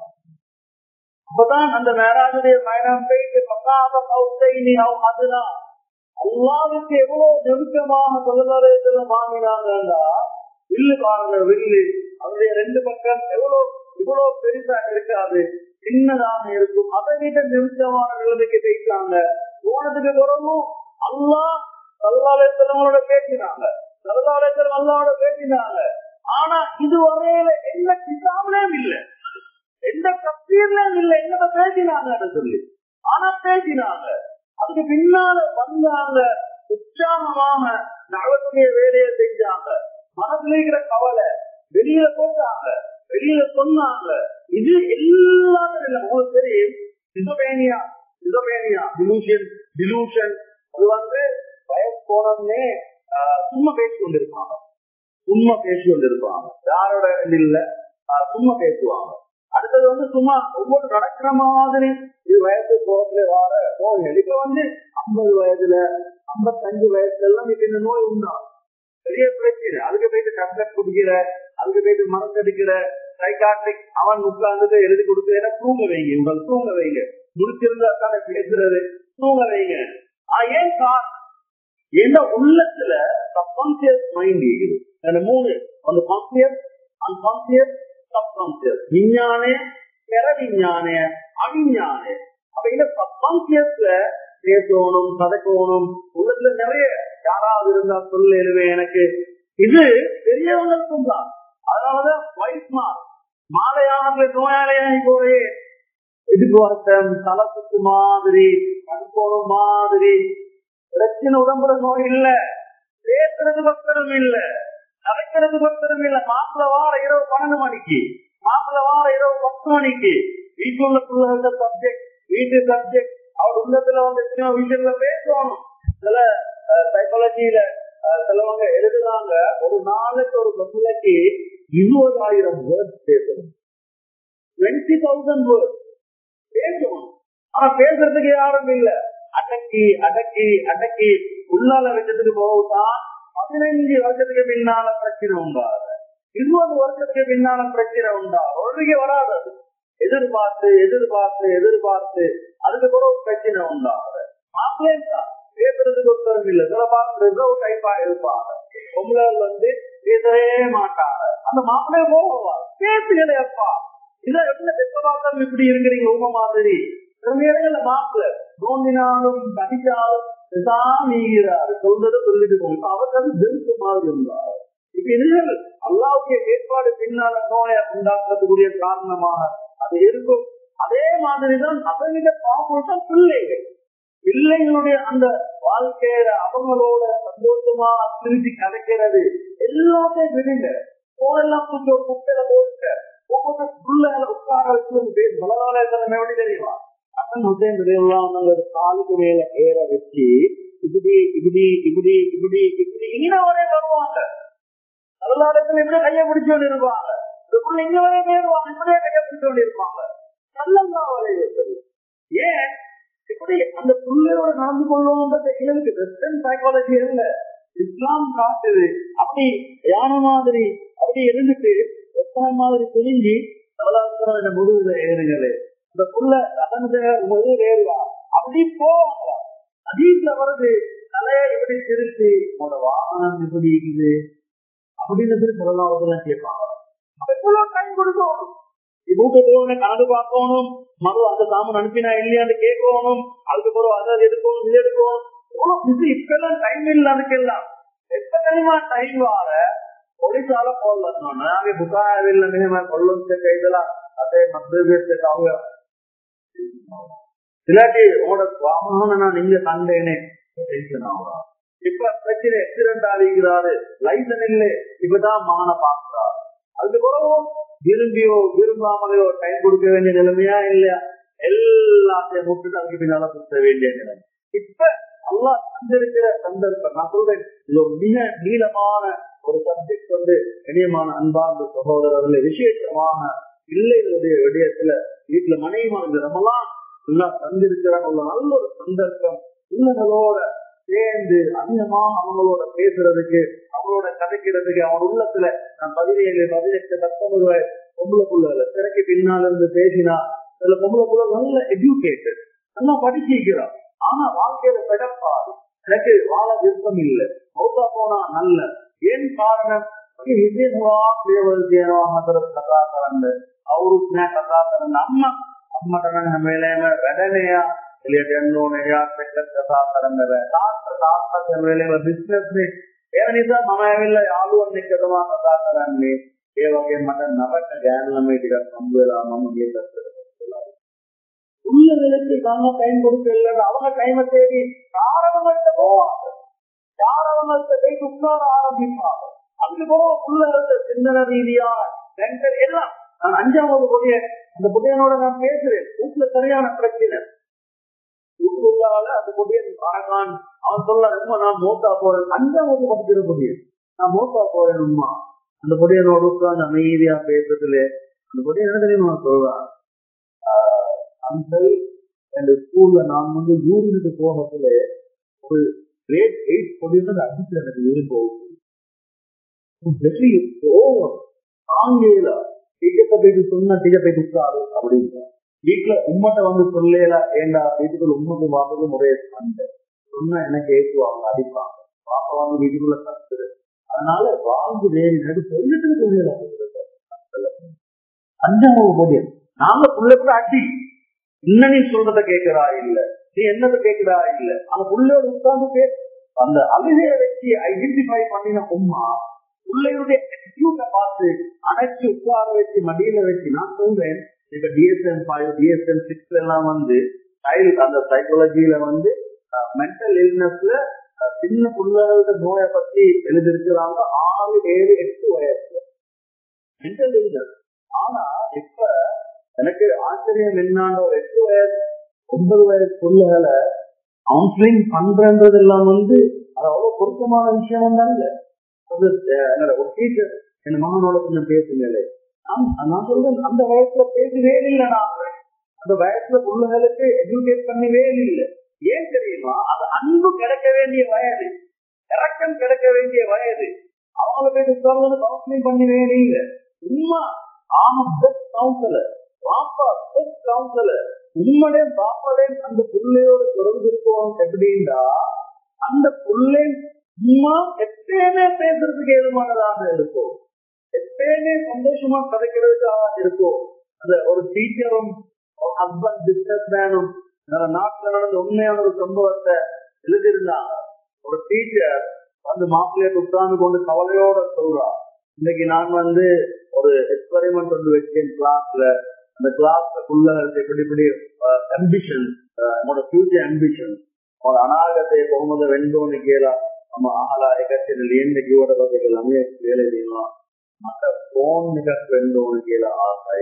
Speaker 1: அப்பதான் அந்த மேராஜுடைய பயணம் போயிட்டு பக்காத கௌசைனி அதுதான் அல்லாவுக்கு எவ்வளவு நெருக்கமாக சொல்லலாரத்துல வாங்கினாங்கன்னா வில்லு பாருங்க வில்லு அவருடைய ரெண்டு பக்கம் எவ்வளவு இவ்வளவு பெருசா இருக்காது சின்னதாக இருக்கும் அதை விட நெருக்கமான நிலைமைக்கு போயிட்டாங்க போனதுக்கு பிறகும் அல்லா சல்லாலயத்திலங்களோட பேசினாங்க சல்லாலயத்தில் அல்லாவோட பேசினாங்க ஆனா இதுவரையில எந்த கிதாபிலையும் இல்லை எந்த தப்பீர்லயும் இல்லை என்னத பேசினாங்கன்னு சொல்லி ஆனா பேசினாங்க அதுக்கு பின்னால வந்தாங்க உற்சாகமாக நகரத்துடைய வேலையை செஞ்சாங்க மனசுல இருக்கிற கவலை வெளியில போட்டாங்க வெளியில சொன்னாங்க இது எல்லாரும் இல்லை உங்களுக்கு தெரியும் சிசோபேனியா சிசோபேனியா டிலூஷன் டிலூஷன் அது வந்து வயசு போனோம்னே சும்மா பேசி கொண்டிருப்பாங்க சும்மா பேசி கொண்டிருப்பாங்க யாரோட இல்ல சும்மா பேசுவாங்க அடுத்தது வந்து சும்மா ஒவ்வொரு நடக்கிற மாதிரி இது வயசு போகத்துல வார நோய்கள் இப்ப வந்து ஐம்பது வயதுல ஐம்பத்தஞ்சு வயசுல எல்லாம் இப்ப இந்த நோய் உண்டாகும் பெரிய பிரச்சனை அதுக்கு போயிட்டு டேப்லெட் குடிக்கிற அதுக்கு போயிட்டு மரத்தடிக்கிற சைக்காட்ரிக் அவன் உட்கார்ந்துட்டு எழுதி கொடுத்து ஏன்னா தூங்க வைங்க உங்கள் தூங்க வைங்க முடிச்சிருந்தா தானே பேசுறது தூங்க வைங்க ஏன் காரணம் எந்த உள்ளத்துல சப்கான்சியஸ் மைண்ட் இருக்குது அந்த மூணு அந்த கான்சியஸ் அன்கான்சியஸ் சப்கான்சியஸ் விஞ்ஞானே பெற விஞ்ஞானே அவிஞ்ஞானே அப்ப இந்த சப்கான்சியஸ்ல பேசணும் கதைக்கணும் உள்ளத்துல நிறைய யாராவது இருந்தா சொல்ல எழுவேன் எனக்கு இது பெரியவங்களுக்கும் தான் அதனாலதான் வயசுமா மாலையானவர்களை நோயாளியாகி போயே இதுக்கு வருத்தம் தலை சுத்து மாதிரி கண்கோணம் மாதிரி பிரச்சனை உடம்புல நோய் இல்ல பேசுறது பக்தரும் இல்ல நடக்கிறது பக்தரும் இல்ல மாப்பிள்ள வார இரவு பன்னெண்டு மணிக்கு மாப்பிள்ள வார இரவு பத்து மணிக்கு வீட்டுள்ள பிள்ளைகள சப்ஜெக்ட் வீட்டு சப்ஜெக்ட் அவர் உள்ளத்துல வந்து வீட்டுல பேசணும் சில சைக்காலஜியில சிலவங்க எழுதுறாங்க ஒரு நாளைக்கு ஒரு பிள்ளைக்கு இருபதாயிரம் வேர்ட்ஸ் பேசணும் டுவெண்ட்டி தௌசண்ட் வேர்ட்ஸ் பேசணும் ஆனா பேசுறதுக்கு யாரும் இல்ல அடக்கி அடக்கி அடக்கி உள்ளால வச்சதுக்கு போகுதான் பதினைஞ்சு வருஷத்துக்கு பின்னால பிரச்சனை உண்டாது இருபது வருஷத்துக்கு பின்னால பிரச்சனை உண்டா ஒழுகி வராது அது. எதிர்பார்த்து எதிர்பார்த்து எதிர்பார்த்து அதுக்கு கூட ஒரு பிரச்சனை உண்டாது மாப்பிள்ளை தான் பேசுறதுக்கு ஒருத்தரும் இல்ல சில பார்த்து ஒரு டைப்பா இருப்பாங்க பொம்பளை வந்து பேசவே மாட்டாங்க அந்த மாப்பிள்ளைய போவா பேசுகிறேப்பா இதை எப்படி பெற்ற பார்த்தா இப்படி இருக்கிறீங்க உங்க மாதிரி சில நேரங்கள்ல மாப்பிள்ளை நோண்டினாலும் கடிச்சாலும் நீங்கிறாரு சொல்றதை சொல்லிட்டு போகும் அவர்கள் வெறுப்பு மாதிரி இருந்தார் இப்ப இதுகள் அல்லாவுடைய ஏற்பாடு பின்னால நோயை உண்டாக்குறதுக்குரிய காரணமாக அது இருக்கும் அதே மாதிரிதான் அதனிட பாவம் பிள்ளைகள் பிள்ளைகளுடைய அந்த வாழ்க்கையில அவங்களோட சந்தோஷமா திருச்சி கதைக்கிறது எல்லாத்தையும் விடுங்க போனெல்லாம் கொஞ்சம் குப்பையில போட்டு ஒவ்வொரு பிள்ளைகளை உட்கார வச்சு பலவான எப்படி தெரியுமா அசன் ஹுசேன் ஒரு காலுக்கு மேல ஏற வச்சு இப்படி இப்படி இப்படி இப்படி இப்படி இன்னவரே வருவாங்க வரலாறுல இப்படி கையை பிடிச்சு கொண்டு இருப்பாங்க இதுக்குள்ள இங்க வரைய நேருவாங்க இப்படியே கையை பிடிச்சு கொண்டு இருப்பாங்க நல்லதா வரைய ஏன் இப்படி அந்த பிள்ளையோட நடந்து கொள்ளணும்ன்றது எங்களுக்கு வெஸ்டர்ன் சைக்காலஜி இல்ல இஸ்லாம் காட்டுது அப்படி யானை மாதிரி அப்படி இருந்துட்டு எத்தனை மாதிரி தெரிஞ்சு வரலாற்று முதுகுல ஏறுங்களே இந்த புள்ள அதனுடைய முதுகு ஏறுவா அப்படி போவாங்க அதீப்ல வருது தலைய இப்படி திருச்சி உங்களோட வாகனம் எப்படி இருக்குது அப்படின்னு சொல்லலாம் கேட்பாங்க எவ்வளவு டைம் கொடுக்கணும் வீட்டுக்கு கணக்கு பார்க்கணும் மறு அந்த சாமான் அனுப்பினா இல்லையான்னு கேட்கணும் அதுக்கு பிறகு அதை எடுக்கணும் இது எடுக்கணும் எவ்வளவு பிஸி இப்பெல்லாம் டைம் இல்லை அதுக்கெல்லாம் எப்ப தெரியுமா டைம் வார ஒடிசால போடலாம் நாங்க புகாவில் கொள்ளும் கைதெல்லாம் அதே மத்திய அவங்க இல்லாட்டி உங்களோட வாகனம் நான் நீங்க கண்டேனே இப்ப பிரச்சனை எக்சிடென்ட் ஆகிக்கிறாரு லைசன் இல்லை இப்பதான் மகனை பாக்குறாரு அதுக்கு பிறகு விரும்பியோ விரும்பாமலையோ டைம் கொடுக்க வேண்டிய நிலைமையா இல்லையா எல்லாத்தையும் முட்டுட்டு அதுக்கு பின்னால கொடுக்க வேண்டிய நிலைமை இப்ப அல்லா தந்திருக்கிற சந்தர்ப்பம் நான் சொல்றேன் இது ஒரு மிக நீளமான ஒரு சப்ஜெக்ட் வந்து இனியமான அன்பார்ந்த சகோதரர்கள் விசேஷமான பிள்ளைகளுடைய விடயத்துல வீட்டுல மனைவிமார்கள் நம்மலாம் எல்லாம் தந்திருக்கிறாங்க உள்ள நல்ல ஒரு சந்தர்ப்பம் பிள்ளைகளோட சேர்ந்து அதிகமாக அவங்களோட பேசுறதுக்கு அவங்களோட கதைக்கிறதுக்கு அவங்க உள்ளத்துல நான் பதினேழு பதினெட்டு பத்தொன்பது வயசு பொம்பளை புள்ள திரைக்கு பின்னால இருந்து பேசினா சில பொம்பளை புள்ள நல்ல எஜுகேட்டட் நல்லா படிச்சிருக்கிறான் ஆனா வாழ்க்கையில பிடப்பாது எனக்கு வாழ விருப்பம் இல்லை மௌத்தா போனா நல்ல ஏன் காரணம் ಕಥಾ ಕರಂದ ಅವರು ಕಥಾ ಕರಂದ ಅಮ್ಮ ಅಮ್ಮ ತನ್ನ ಮೇಲೆ ರೆಡನೆಯ ಇಲ್ಲಿ ಎಣ್ಣೋನೆಯ ಕಥಾ ಕರಂದರ ಶಾಸ್ತ್ರ ಶಾಸ್ತ್ರ ಮೇಲೆ ಬಿಸ್ನೆಸ್ ಏನಿದ ಮನೆಯಲ್ಲ ಯಾರು ಒಂದು ಕದಮ ಕಥಾ ಕರಂದಿ ඒවගේ මට නරක ගෑනු ළමයි ටිකක් හම්බ වෙලා මම ගිය තත්ත්වයට உள்ள நிலைக்கு தாங்க டைம் கொடுக்கல அவங்க டைமை தேடி யாரவங்கள்ட்ட போவாங்க யாரவங்கள்ட்ட போய் உட்கார ஆரம்பிப்பாங்க அதுக்கு போக உள்ள சிந்தன ரீதியான மென்டல் எல்லாம் நான் அஞ்சாவது புதிய அந்த புதியனோட நான் பேசுறேன் வீட்டுல சரியான பிரச்சனை வீட்டுள்ளால அந்த புதியன் அரகான் அவன் சொல்ல ரொம்ப நான் மோத்தா போறேன் அஞ்சாவது படிக்கிற புதியன் நான் மோத்தா போறேன் உமா அந்த புதியனோட உட்கார்ந்து அமைதியா பேசுறதுல அந்த புதியன் என்ன தெரியுமா சொல்றான் அங்கிள் எங்க ஸ்கூல்ல நான் வந்து யூரினுக்கு போகத்துல ஒரு கிரேட் எயிட் பொடியும் அடிச்சு எனக்கு விரும்பும் ஆங்கில டிக்கெட்டை போயிட்டு சொன்னா டிக்கெட் போய் கொடுத்தாரு அப்படின்னு வீட்டுல உம்மட்ட வந்து சொல்லல ஏண்டா வீட்டுக்குள்ள உண்மைக்கு வாங்குறது முறைய சண்டை சொன்னா எனக்கு ஏற்றுவாங்க அடிப்பாங்க பாப்பா வந்து வீட்டுக்குள்ள கத்துரு அதனால வாழ்ந்து வேறு நடு சொல்லிட்டு சொல்லல அஞ்சாவது போதிய நாங்க புள்ளத்துல அடி இன்னும் நீ சொல்றத கேட்கிறா இல்ல நீ என்னத கேட்கிறா இல்ல அந்த புள்ளையோட உட்கார்ந்து பேச அந்த அழுகைய வச்சு ஐடென்டிஃபை பண்ணின உமா பிள்ளையுடைய அட்டிடியூட பார்த்து அணைச்சு உட்கார வச்சு மடியில வச்சு நான் சொல்றேன் இப்ப டிஎஸ்எம் ஃபைவ் டிஎஸ்எம் சிக்ஸ் எல்லாம் வந்து சைல்டு அந்த சைக்காலஜியில வந்து மென்டல் இல்னஸ்ல சின்ன பிள்ளைகளோட நோயை பத்தி எழுதிருக்கிறாங்க ஆறு ஏழு எட்டு வயசுல மென்டல் இல்னஸ் ஆனா இப்ப எனக்கு ஆச்சரியம் என்னாண்ட ஒரு எட்டு வயசு ஒன்பது வயசு பிள்ளைகளை கவுன்சிலிங் பண்றதெல்லாம் வந்து அது அவ்வளவு பொருத்தமான விஷயம் தான் இல்ல அது அஹ், என்னோட ஒரு டீச்சர் என் மகனோட கொஞ்சம் பேசுங்களே நான் நான் சொல்றேன் அந்த வயசுல பேசவே இல்லை நான் அந்த வயசுல பிள்ளைகளுக்கு எஜுகேட் பண்ணவே இல்லை ஏன் தெரியுமா அது அன்பு கிடைக்க வேண்டிய வயது இறக்கம் கிடைக்க வேண்டிய வயது அவங்கள போய் சொல்றது கவுன்சிலிங் பண்ணவே இல்லை உண்மை ஆமா பெஸ்ட் கவுன்சிலர் பாப்பா பெஸ்ட் கவுன்சிலர் உண்மையே பாப்பாடே அந்த பிள்ளையோட தொடர்பு இருக்கணும் எப்படின்னா அந்த பிள்ளை சும்மா எப்பயுமே பேசுறதுக்கு ஏதுமானதாக இருக்கும் எப்பயுமே சந்தோஷமா கிடைக்கிறதுக்காக இருக்கும் அந்த ஒரு டீச்சரும் ஒரு ஹஸ்பண்ட் பிசினஸ் மேனும் நாட்டுல நடந்த உண்மையான ஒரு சம்பவத்தை எழுதியிருந்தாங்க ஒரு டீச்சர் வந்து மாப்பிள்ளைய உட்கார்ந்து கொண்டு கவலையோட சொல்றா இன்னைக்கு நான் வந்து ஒரு எக்ஸ்பெரிமெண்ட் வந்து வச்சேன் கிளாஸ்ல அந்த கிளாஸ்ல பிள்ளைகளுக்கு இப்படி இப்படி அம்பிஷன் நம்மளோட ஃபியூச்சர் அம்பிஷன் ಅವರ ಅನಾಗತೆ ಬಹುಮದ ವೆಂಡೋನಿ ಕೇಳ ನಮ್ಮ ಆಹಲ ಏಕತ್ತಿನಲ್ಲಿ ಏನ್ ಕಿವಡ ಬಗ್ಗೆ ನಮಗೆ ಹೇಳಿದೀನೋ ಮತ್ತೆ போன் நிகழ்ச்சி ವೆಂಡೋನಿ ಕೇಳ ஆசை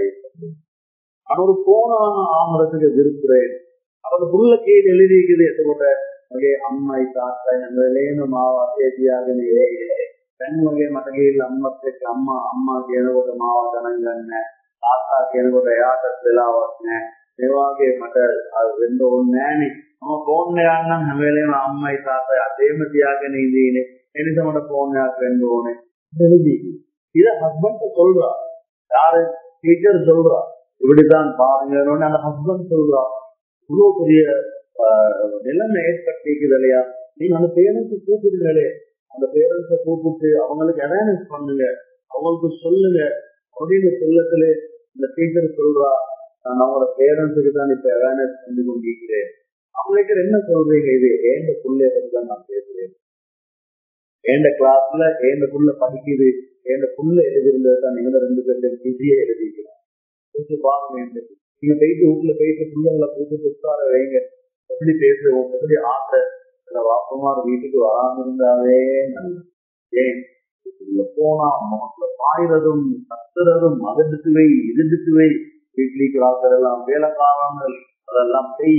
Speaker 1: நான் ஒரு போனான ஆமரத்துக்கு விருப்புறேன் அவன் புள்ள கீழ் எழுதிக்குது எத்தோட ಹಾಗೆ ಅಮ್ಮ ಈ ತಾತ ನಮ್ಮಲ್ಲೇನು ಮಾವ ಸೇತಿಯಾಗನೇ பெண் வகை மதகையில் அம்மத்துக்கு அம்மா அம்மா ಕೇಳುವುದ ಮಾವ ಗಣಂಗನ್ನ ತಾತ ಕೇಳುವುದ ಯಾಕ ತಿಲಾವತ್ನ ನಿವಾಗೆ ಮಟ రెండు జ్ఞాని అమ్మ ఫోన్ అన్న హమేలే అమ్మాయి తాత అదేమతియాగనే ఇది எனித மட போன் ரெண்டு ஓனே எழுதி இத ஹஸ்பண்ட் சொல்றா யாரு டீச்சர் சொல்றா இப்படிதான் பாருங்க அந்த ஹஸ்பண்ட் சொல்றா இவ்வளவு பெரிய நிலைமை ஏற்பட்டிருக்குது இல்லையா நீங்க அந்த பேரண்ட்ஸ் கூப்பிடுங்களே அந்த பேரண்ட்ஸ கூப்பிட்டு அவங்களுக்கு அவேர்னஸ் பண்ணுங்க அவங்களுக்கு சொல்லுங்க அப்படின்னு சொல்லத்துல இந்த டீச்சர் சொல்றா நான் அவங்களோட பேரண்ட்ஸுக்கு தான் இப்ப அவேர்னஸ் பண்ணி கொண்டிருக்கிறேன் அவங்களுக்கு என்ன சொல்றீங்க இது ஏண்ட புள்ளைய பத்தி தான் நான் பேசுறேன் ஏண்ட கிளாஸ்ல ஏண்ட புள்ள படிக்குது ஏண்ட புள்ள எழுதிருந்தது தான் நீங்க ரெண்டு பேரும் பிஸியா எழுதிக்கலாம் பாருங்க நீங்க போயிட்டு வீட்டுல போயிட்டு பிள்ளைங்களை கூப்பிட்டு உட்கார வைங்க எப்படி பேசுவோம் எப்படி ஆசை சில வாப்பமார் வீட்டுக்கு வராம இருந்தாவே ஏன் போனா முகத்துல பாயிறதும் கத்துறதும் அதெடுத்து வை இதெடுத்து வை வீட்லிக்கு எல்லாம் வேலைக்காரங்கள் அதெல்லாம் செய்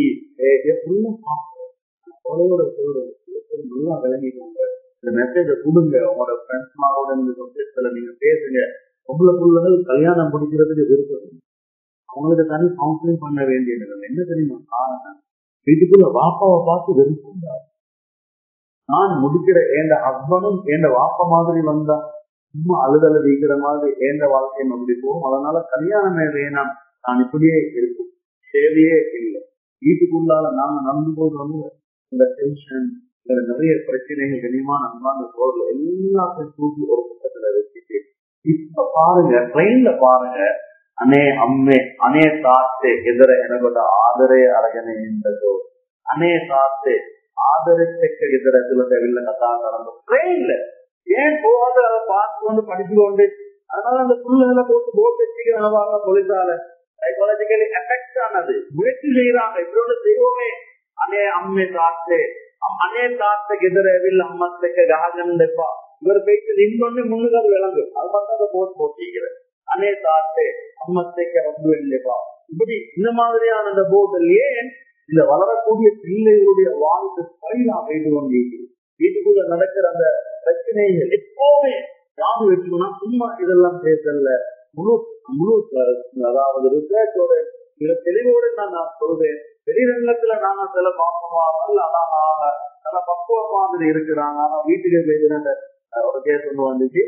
Speaker 1: கொலையோட சொல்றது நல்லா விளங்கிக்கோங்க இந்த மெசேஜ கொடுங்க உங்களோட ஃப்ரெண்ட்ஸ்மாரோட இந்த சப்ஜெக்ட்ல நீங்க பேசுங்க பொம்பளை பிள்ளைகள் கல்யாணம் பிடிக்கிறதுக்கு விருப்பம் அவங்களுக்கு தனி கவுன்சிலிங் பண்ண வேண்டியது என்ன தெரியுமா காரணம் வீட்டுக்குள்ள வாப்பாவை பார்த்து வெறுப்புண்டார் நான் முடிக்கிற எந்த ஹஸ்பண்டும் எந்த வாப்பா மாதிரி வந்தா சும்மா அழுதல வீக்கிற மாதிரி எந்த வாழ்க்கையும் அப்படி போகும் அதனால கல்யாணமே வேணாம் நான் இப்படியே இருக்கும் தேவையே இல்லை வீட்டுக்குள்ளால நாங்க நடந்து போகிறோம் இந்த டென்ஷன் இதுல நிறைய பிரச்சனைகள் கனிமான அன்பான போர்ல எல்லாத்தையும் தூக்கி ஒரு பக்கத்துல வச்சுட்டு இப்ப பாருங்க ட்ரெயின்ல பாருங்க ಅನೇ ಅಮ್ಮೆ ಅನೇ ತಾತೆ ಎದುರ ಎನಗೊಡ ಆದರೆ ಅರಗನೆ ಎಂದದು ಅನೇ ತಾತೆ ಆದರೆ ತೆಕ್ಕ ಎದುರ சில கதா நடந்து ட்ரெயின்ல ஏன் போகாத அதை பார்த்து கொண்டு படிச்சு கொண்டு அதனால அந்த புள்ளைகளை போட்டு போட்டு வச்சுக்கிறாங்க தொழிற்சாலை சைக்காலஜிக்கலி எஃபெக்ட் ஆனது முயற்சி செய்யறாங்க இப்படி ஒண்ணு செய்வோமே ಅನೇ ಅಮ್ಮೆ ತಾತೆ ಅನೇ ತಾತೆ ಗೆದರವಿಲ್ಲ ಅಮ್ಮತ್ತಕ್ಕೆ ಗಹಗಂದೆಪ್ಪ இவர் போயிட்டு நின்று முன்னுக்கு அது விளங்கும் அது மட்டும் அதை போட்டு போட்டிக்கிறேன் அனே தாத்தே அம்மத்தைக்கு வந்து இல்லைப்பா இப்படி இந்த மாதிரியான அந்த போர்டில் ஏன் இந்த வளரக்கூடிய பிள்ளைகளுடைய வாழ்க்கை ஸ்பைலா போயிட்டு கொண்டிருக்கு வீட்டுக்குள்ள நடக்கிற அந்த பிரச்சனைகள் எப்பவுமே ஞாபகம் வச்சுக்கணும் சும்மா இதெல்லாம் பேசல முழு முழு அதாவது ரிசர்ச்சோட சில தெளிவோடு நான் நான் சொல்றேன் வெளிரங்கத்துல நாங்க சில பாப்பமா நல்ல அழகாக நல்ல பக்குவ மாதிரி இருக்கிறாங்க ஆனா வீட்டுக்கு போயிட்டு ஒரு கேஸ் ஒன்று வந்துச்சு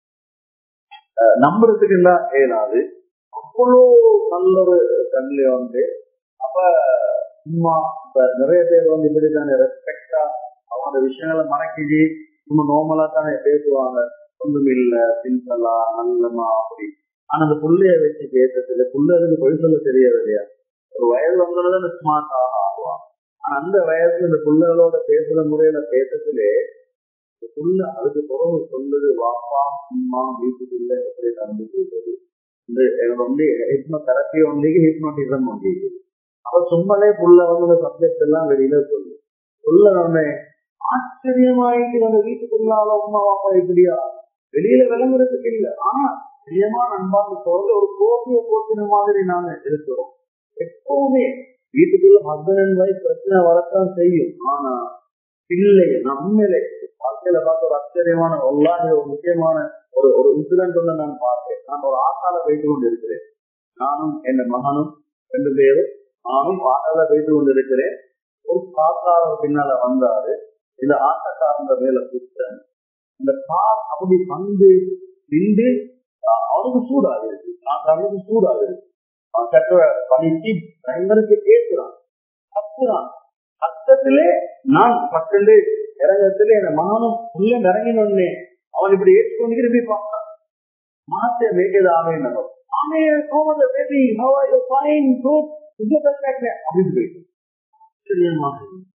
Speaker 1: நம்புறதுக்கு எல்லாம் இயலாது அவ்வளோ நல்ல ஒரு கண்ணில வந்து அப்ப சும்மா இப்ப நிறைய பேர் வந்து இப்படி தானே ரெஸ்பெக்டா அவங்க விஷயங்களை மறக்கிது சும்மா நார்மலா தானே பேசுவாங்க ஒன்றும் இல்ல சிம்பிளா நல்லமா அப்படி ஆனா அந்த புள்ளைய வச்சு பேசுறதுல புள்ளைகளுக்கு பொய் சொல்ல தெரியாது இல்லையா ஒரு வயது வந்தோட ஸ்மார்ட் ஆக ஆகுவான் ஆனா அந்த வயசுல இந்த புள்ளைகளோட பேசுற முறையில பேசுறதுலே புள்ள அதுக்கு பிறகு சொல்லுது வாப்பா அம்மா வீட்டுக்குள்ள எப்படி நடந்து போகுது இந்த வந்து ஹிப்னோ தெரப்பி ஒன்றைக்கு ஹிப்னோட்டிசம் ஒன்றைக்கு அப்ப சும்மாலே புள்ள வந்து சப்ஜெக்ட் எல்லாம் வெளியில சொல்லு சொல்ல நம்ம ஆச்சரியமாயிட்டு அந்த வீட்டுக்குள்ளால அம்மா வாப்பா இப்படியா வெளியில விளங்குறதுக்கு இல்ல ஆனா நிச்சயமா நண்பாங்க சொல்ல ஒரு கோபிய போட்டின மாதிரி நாங்க இருக்கிறோம் எப்பவுமே வீட்டுக்குள்ள ஹஸ்பண்ட் அண்ட் ஒய்ஃப் பிரச்சனை வரத்தான் செய்யும் ஆனா பிள்ளை நம்மளே வாழ்க்கையில பார்த்த ஒரு ஆச்சரியமான ஒல்லாத ஒரு முக்கியமான ஒரு ஒரு இன்சிடென்ட் ஒன்று நான் பார்த்தேன் நான் ஒரு ஆசால போயிட்டு கொண்டு இருக்கிறேன் நானும் என் மகனும் ரெண்டு பேரும் நானும் ஆட்டால போயிட்டு கொண்டு இருக்கிறேன் ஒரு காக்கார பின்னால வந்தாரு இந்த ஆட்டக்காரந்த மேல குத்தன் இந்த கார் அப்படி வந்து நின்று அவனுக்கு சூடாக இருக்கு அவனுக்கு சூடாக இருக்கு அவன் கட்டுற பணிக்கு டிரைவருக்கு கேட்கிறான் கத்துறான் கத்தத்திலே நான் பக்கண்டு இறங்கத்திலே என் மகனும் உள்ள இறங்கினோடனே அவன் இப்படி ஏற்றுக்கொண்டு திரும்பி பார்த்தான் மாத்த வேண்டியது ஆமே ஆமே கோமத baby how are you fine good அப்படின்னு போயிட்டு ஆச்சரியமாக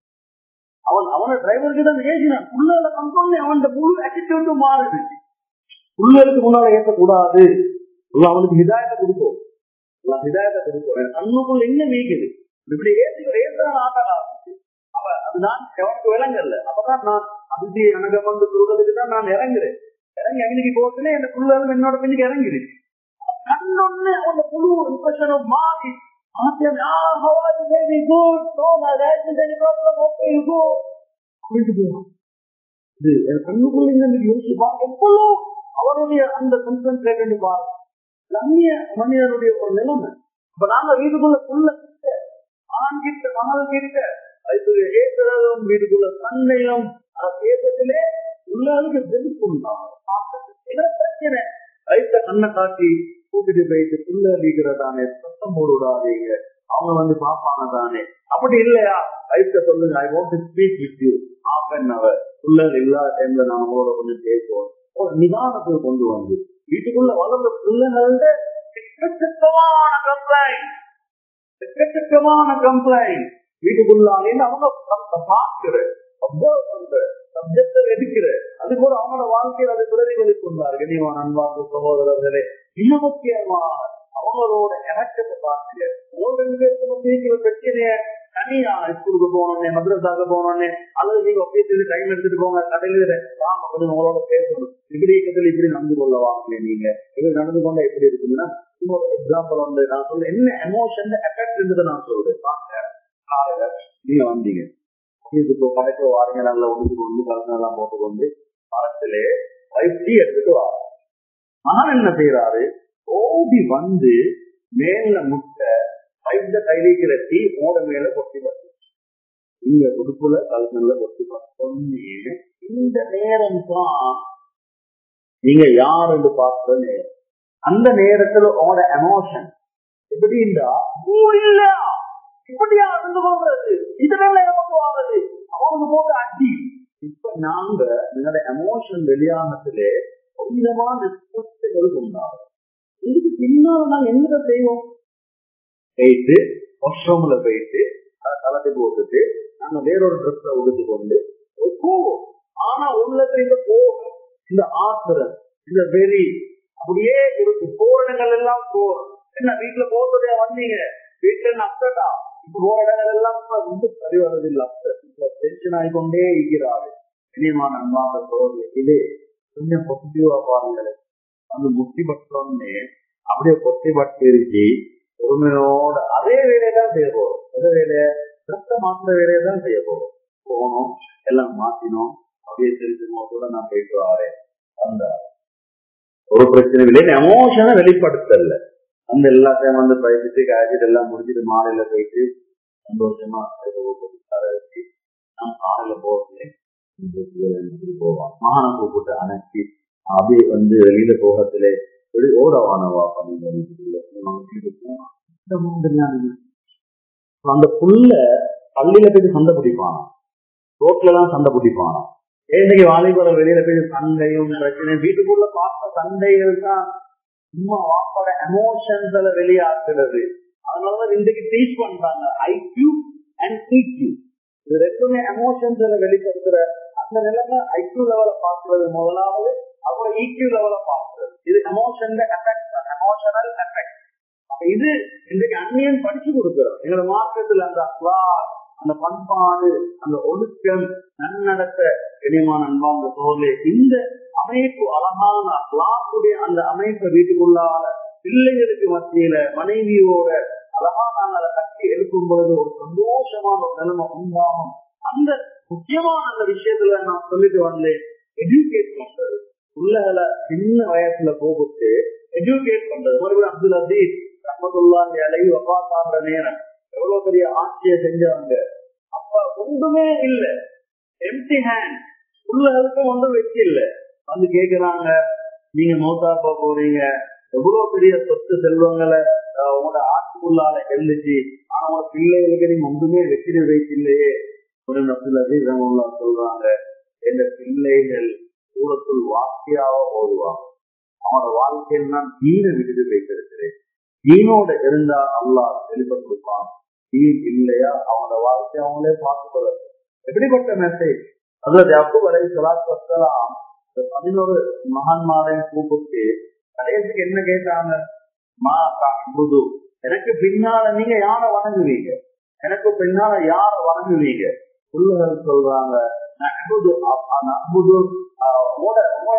Speaker 1: அவன் அவன டிரைவர் கிட்ட ஏசினான் உள்ளால கண்ட்ரோல் அவன் முழு ஆட்டிடியூட் மாறுது உள்ளருக்கு முன்னால ஏற்றக்கூடாது அவனுக்கு ஹிதாயத்தை கொடுப்போம் ஹிதாயத்தை கொடுப்போம் கண்ணுக்குள்ள என்ன மேய்க்குது இப்படி ஏற்றுக்கிற ஏற்றான் ஆட்டம் ஆரம்பிச்சு அவ அதுதான் எவனுக்கு விளங்கல்ல அப்பதான் நான் அதிர்ச்சி எனக்கு வந்து சொல்றதுக்கு தான் நான் இறங்குறேன் இறங்கி அன்னைக்கு போச்சுன்னா என் புள்ளலும் என்னோட பின்னுக்கு இறங்கிடுச்சு கண்ணொன்னு அந்த புழு இம்ப்ரெஷனும் மாறி மாத்தியம் ah how are you baby good no my dad is any problem okay you go அப்படின்ட்டு போவான் இது என் கண்ணுக்குள்ள இருந்து யோசிச்சு பாருங்க எவ்வளவு அவருடைய அந்த கன்சன்ட்ரேட் பாருங்க லம்மிய மனிதனுடைய ஒரு நிலைமை இப்ப நாங்க வீட்டுக்குள்ள புள்ள கிட்ட ஆண் கிட்ட மகள் கிட்ட அதுக்கு ஏற்றதும் வீட்டுக்குள்ள சண்டையும் பேசத்திலே உள்ளாளுக்கு வெறுப்புண்டாகும் பிரச்சனை வயிற்ற கண்ணை காட்டி கூட்டிட்டு போயிட்டு புள்ள அடிக்கிறதானே சத்தம் போடுடாதீங்க அவங்க வந்து பாப்பாங்க தானே அப்படி இல்லையா வயிற்ற சொல்லுங்க I want to speak with you half an hour புள்ளர் இல்லாத டைம்ல நான் உங்களோட கொஞ்சம் பேசுவோம் ஒரு நிதானத்தை கொண்டு வந்து வீட்டுக்குள்ள வளர்ந்த பிள்ளைகள்ட எக்கச்சக்கமான கம்ப்ளைண்ட் எக்கச்சக்கமான கம்ப்ளைண்ட் வீட்டுக்குள்ளாலே அவங்க பார்க்கிற அப்சர்வ் பண்ற சப்ஜெக்ட எடுக்கிற அது கூட அவங்களோட வாழ்க்கையில் அது பிரதிபலித்துள்ளார் கனிவான் அன்பார்ந்த சகோதரர்களே மிக முக்கியமாக அவங்களோட இணக்கத்தை பார்த்து ஒரு ரெண்டு பேருக்கு மத்திய பிரச்சனைய தனியா ஸ்கூலுக்கு போனோடனே மദ്രസാக்கு போனோடனே அல்லது நீங்க ஒப்பிட்டு டைம் எடுத்துட்டு போங்க கடையில வாங்க கொஞ்சம் உங்களோட பேசணும் இப்படி இருக்கிறதுல இப்படி நடந்து கொள்ள வாங்க நீங்க இப்படி நடந்து கொண்டா எப்படி இருக்குன்னா இன்னொரு எக்ஸாம்பிள் வந்து நான் சொல்ல என்ன எமோஷன் எஃபெக்ட் இருந்தது நான் சொல்றேன் பாக்க காலையில நீங்க வந்தீங்க இப்போ கடைக்கு வாரீங்க நல்லா ஒன்று கொண்டு கலந்தெல்லாம் போட்டுக்கொண்டு மரத்திலே வைஃப் டீ எடுத்துட்டு வா மகன் என்ன செய்யறாரு ஓடி வந்து மேல முட்டை வைத்த கைலிக்கிற டீ மோட மேல கொட்டி பார்த்து இங்க உடுப்புல கலசன்ல கொட்டி பார்த்து இந்த நேரம் தான் நீங்க யார் என்று பார்க்கிற நேரம் அந்த நேரத்துல உங்களோட எமோஷன் எப்படின்னா இல்ல இப்படியா இருந்து போகிறது இதனால நமக்கு ஆகுது அவங்க போது அடி இப்ப நாங்க எங்களோட எமோஷன் வெளியானத்திலே கொஞ்சமான டிஸ்கஸ்டுகள் உண்டாகும் இதுக்கு பின்னால் நாங்க என்ன செய்வோம் போயிட்டு வாஷ்ரூம்ல போயிட்டு அதை கலட்டி போட்டுட்டு நாங்க வேறொரு ட்ரெஸ்ஸ உடுத்து கொண்டு போவோம் ஆனா உள்ளத்துல இந்த கோபம் இந்த ஆத்திரம் இந்த வெறி அப்படியே இருக்கு போரணங்கள் எல்லாம் போறோம் என்ன வீட்டுல போறதே வந்தீங்க வீட்டுல என்ன அப்செட்டா இப்ப போற இடங்கள் எல்லாம் வந்து சரி வர்றதில்லை அப்செட் டென்ஷன் ஆகிக்கொண்டே இருக்கிறாரு இனியமான அன்பாக சோதனை இது கொஞ்சம் பாசிட்டிவா பாருங்களேன் அந்த முக்தி பட்டோன்னே அப்படியே பொத்தி பட்டிருச்சு பொறுமையோட அதே வேலையை தான் செய்ய போறோம் அதே வேலையை ரத்த மாற்ற வேலையை தான் செய்ய போறோம் போனோம் எல்லாம் மாத்தினோம் அப்படியே தெரிஞ்சுமோ கூட நான் போயிட்டு வரேன் அந்த ஒரு பிரச்சனை இல்லை எமோஷனை வெளிப்படுத்தல அந்த எல்லாத்தையும் வந்து பயிற்சிட்டு காய்ச்சிட்டு எல்லாம் முடிச்சுட்டு மாலையில போயிட்டு சந்தோஷமா வச்சு நான் காலையில போகிறேன் போவான் மகான கூப்பிட்டு அணைச்சி அப்படியே வந்து வெளியில போகத்திலே வெளி ஓடவானவா அந்த புல்ல பள்ளியில போய் சண்டை பிடிப்பானா ரோட்ல எல்லாம் சண்டை பிடிப்பானா ஏழைக்கு வாலிபர வெளியில போய் சண்டையும் பிரச்சனை வீட்டுக்குள்ள பார்த்த சண்டைகள் தான் சும்மா வாப்போட எமோஷன்ஸ்ல வெளியாக்குறது அதனாலதான் இன்றைக்கு டீச் பண்றாங்க ஐக்யூ அண்ட் டிக்யூ இது ரெண்டுமே எமோஷன்ஸ்ல வெளிப்படுத்துற அந்த நிலைமை ஐக்யூ லெவல பாக்குறது முதலாவது அப்புறம் ஈக்யூ லெவல பாக்குறது இது எமோஷன் எஃபெக்ட் எமோஷனல் எஃபெக்ட் இது இன்றைக்கு அந்நியன் படிச்சு கொடுக்கிறோம் எங்களோட மார்க்கத்துல அந்த அக்லா அந்த பண்பாடு அந்த ஒழுக்கம் நன்னடத்த இனிமான அன்பாங்க சோழே இந்த அமைப்பு அழகான அக்லாக்குடைய அந்த அமைப்பை வீட்டுக்குள்ளால பிள்ளைகளுக்கு மத்தியில மனைவியோட அழகா நாங்கள் அதை கட்டி எடுக்கும் பொழுது ஒரு சந்தோஷமான ஒரு நிலைமை உண்டாகும் அந்த முக்கியமான அந்த விஷயத்துல நான் சொல்லிட்டு வந்தேன் எஜுகேட் பண்றது பிள்ளைகளை சின்ன வயசுல போகுது எஜுகேட் பண்றது மறுபடியும் அப்துல் அசீஸ் ரஹமத்துல்லாஹி அலைஹி வஃபாத் ஆகிற நேரம் எவ்வளவு பெரிய ஆட்சியை செஞ்சவங்க அப்ப ஒன்றுமே இல்ல எம்டி ஹேண்ட் பிள்ளைகளுக்கும் ஒன்றும் வச்சு இல்ல வந்து கேக்குறாங்க நீங்க மௌத்தாப்பா போறீங்க எவ்வளவு பெரிய சொத்து செல்வங்களை ஆஹ், உங்களோட ஆட்சிக்குள்ளால இருந்துச்சு ஆனா உங்க பிள்ளைகளுக்கு நீங்க ஒன்றுமே வெற்றி வைத்து இல்லையே உடனே அப்துல் அசீஸ் ரஹமுல்லா சொல்றாங்க எந்த பிள்ளைகள் சூரத்துள் வாக்கியாக ஓடுவாங்க அவனோட வாழ்க்கையில் நான் தீன விடுது வைத்திருக்கிறேன் தீனோட இருந்தா அல்லாஹ் செழிப்ப கொடுப்பான் தீன் இல்லையா அவனோட வாழ்க்கையை அவங்களே பார்த்து கொள்ள எப்படிப்பட்ட மெசேஜ் அதாவது அப்போ வரை சொலாத்து வசலாம் பதினோரு மகான்மாரையும் கூப்பிட்டு கடைசிக்கு என்ன கேட்டாங்க மா புது எனக்கு பின்னால நீங்க யார வணங்குவீங்க எனக்கு பின்னால யார வணங்குவீங்க புள்ளுகள் சொல்றாங்க நஹ்புது அ- நஹ்புது ஆஹ், உங்களோட உங்களோட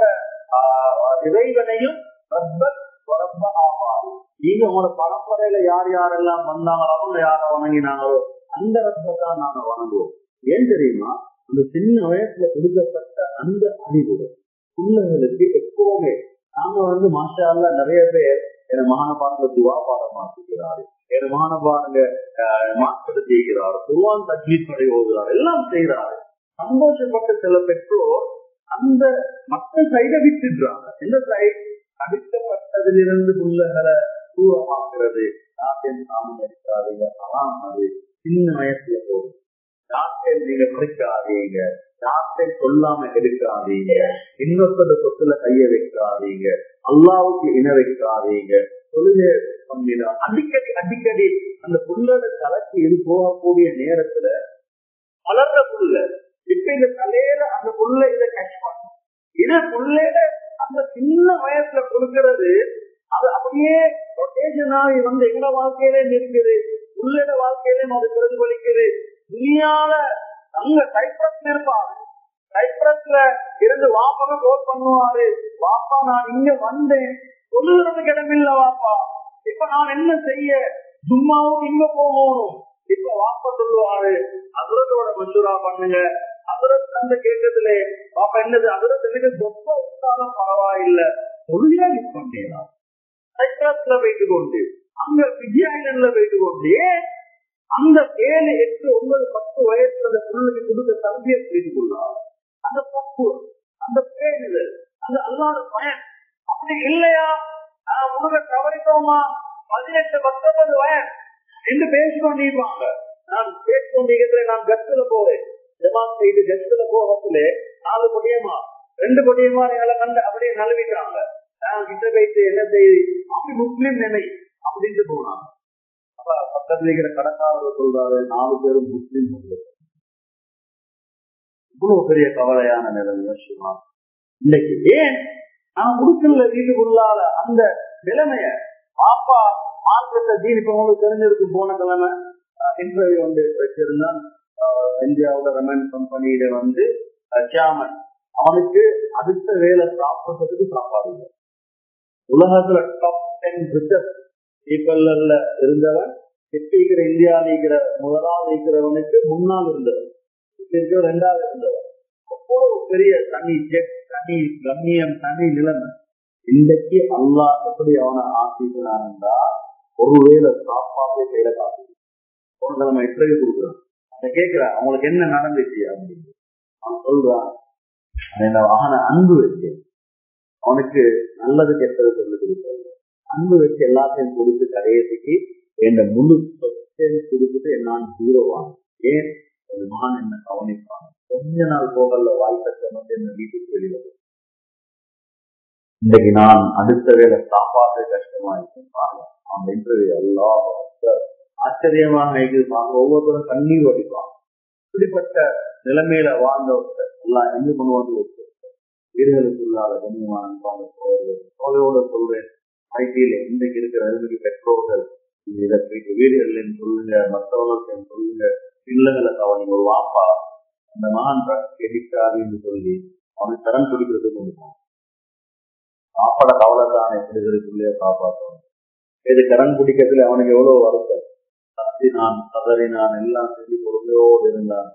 Speaker 1: ஆஹ், இறைவனையும் ரப்பத் வரப்ப ஆவார். நீங்க உங்களோட பரம்பரையில யார் யாரெல்லாம் வந்தாங்களோ அவங்க யார வணங்கினாங்களோ அந்த ரப்பை தான் நாங்க வணங்குவோம் ஏன் தெரியுமா அந்த சின்ன வயசுல கொடுக்கப்பட்ட அந்த அறிவு பிள்ளைகளுக்கு எப்பவுமே நாங்க வந்து மாஷா அல்லா நிறைய பேர் என மகானபாரங்க துவா பாடம் மாற்றுகிறாரு என மகானபாரங்க மாற்றம் செய்கிறார் குருவான் தஜ்மீத் படை ஓதுகிறார் எல்லாம் செய்கிறாரு சந்தோஷப்பட்ட சில பெற்றோர் அந்த மற்ற சைடை விட்டுடுறாங்க எந்த சைட் அடிக்கப்பட்டதிலிருந்து பிள்ளைகளை தூரமாக்குறது நாட்டின் சாமி இருக்காதீங்க அலாம் அது சின்ன வயசுல போகும் நாட்டை நீங்க பறிக்காதீங்க நாட்டை சொல்லாம எடுக்காதீங்க இன்னொருத்தர சொத்துல கைய வைக்காதீங்க அல்லாவுக்கு இன வைக்காதீங்க தொழிலே பண்ணினா அடிக்கடி அடிக்கடி அந்த புல்லோட தலைக்கு இது போகக்கூடிய நேரத்துல வளர்ந்த புல்ல இப்ப இந்த தலையில அந்த புல்ல இதை கஷ் பண்ணும் இத புல்லையில அந்த சின்ன வயசுல கொடுக்கிறது அது அப்படியே ரொட்டேஷனாகி வந்து எங்க வாழ்க்கையிலே இருக்குது புல்லோட வாழ்க்கையிலே அது பிரதிபலிக்குது துணியால அங்க சைப்ரஸ்ல இருப்பாரு சைப்ரஸ்ல இருந்து வாப்பாவை கோட் பண்ணுவாரு வாப்பா நான் இங்க வந்தேன் சொல்லுறதுக்கு இடமில்ல வாப்பா இப்ப நான் என்ன செய்ய சும்மாவும் இங்க போகணும் இப்ப வாப்பா சொல்லுவாரு அதுரத்தோட மசூரா பண்ணுங்க அதுரத் அந்த கேட்டதுல பாப்பா என்னது அதுரத் எனக்கு சொப்ப விட்டாலும் பரவாயில்ல சொல்லியா மிஸ் பண்ணலாம் சைப்ரஸ்ல போயிட்டு கொண்டு அங்க விஜய் ஐலண்ட்ல போயிட்டு கொண்டு ஏன் அந்த ஏழு எட்டு ஒன்பது பத்து வயசுல அந்த பிள்ளைக்கு கொடுத்த தம்பியை செய்து கொள்ளார் அந்த பக்குவம் அந்த பேணுதல் அந்த அல்லாத பயன் அப்படி இல்லையா ஆஹ் உனக்கு தவறிட்டோமா பதினெட்டு பத்தொன்பது வயசு என்று பேசிக்கொண்டிருப்பாங்க நான் பேசிக்கொண்டிருக்கிறத நான் கஸ்துல போவேன் ஜமாத் செய்து கஸ்துல போகத்துல நாலு கொடியமா ரெண்டு கொடியமா எங்களை கண்டு அப்படியே நழுவிட்டாங்க நான் கிட்ட போயிட்டு என்ன செய்து அப்படி முஸ்லீம் நினை அப்படின்ட்டு போனாங்க அப்ப பக்கத்துல இருக்கிற கடைக்காரர் சொல்றாரு நாலு பேரும் முஸ்லீம் இவ்வளவு பெரிய கவலையான நிலைமை யோசிச்சுமா இன்னைக்கு ஏன் நான் குடுக்கல வீட்டுக்குள்ளால அந்த நிலைமைய பாப்பா மார்க்கெட்ல தீன் இப்ப உங்களுக்கு தெரிஞ்சிருக்கு போன கிழமை இன்டர்வியூ வந்து வச்சிருந்தான் ஆஹ் இந்தியாவோட ரெமன் கம்பெனியில வந்து சேர்மன் அவனுக்கு அடுத்த வேலை சாப்பிடுறதுக்கு சாப்பாடு இல்லை உலகத்துல டாப் டென் ரிச்சஸ்ட் பீப்பிள்ல இருந்தவன் இப்ப இருக்கிற இந்தியாவில் இருக்கிற முதலாவது இருக்கிறவனுக்கு முன்னால் இருந்தவன் இப்ப இருக்கிற ரெண்டாவது இருந்தவன் அவ்வளவு பெரிய தனி ஜெட் தனி கண்ணியம் தனி நிலைமை இன்றைக்கு அல்லா எப்படி அவனை ஆசிக்கிறான்டா ஒருவேளை சாப்பாட்டே கையில காசு போன நம்ம எப்படி கொடுக்குறான் அதை கேட்கிறான் அவங்களுக்கு என்ன நடந்துச்சு அப்படின்னு அவன் சொல்றான் என்ன அவனை அன்பு வச்சு அவனுக்கு நல்லது கெட்டது சொல்லி கொடுத்தாரு அன்பு வச்சு எல்லாத்தையும் கொடுத்து கடையத்துக்கு என் முழு சொத்தையும் கொடுத்துட்டு நான் ஹீரோவான் ஏன் ஒரு மகன் என்ன கவனிப்பான் கொஞ்ச நாள் போகல வாழ்க்கை வந்து என்ன வீட்டுக்கு வெளியில இன்றைக்கு நான் அடுத்த வேலை சாப்பாடு கஷ்டமா இருக்கேன் அவன் இன்டர்வியூ எல்லாம் ஆச்சரியமாக இருப்பாங்க ஒவ்வொருத்தரும் கண்ணீர் வடிப்பான் இப்படிப்பட்ட நிலைமையில வாழ்ந்தவர்கள் எல்லாம் எங்க கொண்டு வந்து வச்சு வீடுகளுக்குள்ளால கண்ணியமான சோழையோட சொல்றேன் ஐடியில இன்றைக்கு இருக்கிற அருமைக்கு பெற்றோர்கள் இதை போயிட்டு வீடுகள்ல சொல்லுங்க மற்றவங்களுக்கு சொல்லுங்க பிள்ளைகளை கவனிங்க ஒரு வாப்பா அந்த மகான் கெடிக்காதுன்னு சொல்லி அவனுக்கு கடன் குடிக்கிறதுக்கு கொடுப்பான் சாப்பாட கவலை தான் எப்படி பிள்ளைய காப்பாற்றணும் இது கடன் குடிக்கிறதுல அவனுக்கு எவ்வளவு வருத்தம் தப்பினான் தவறினான் எல்லாம் சொல்லி பொறுமையோடு இருந்தான்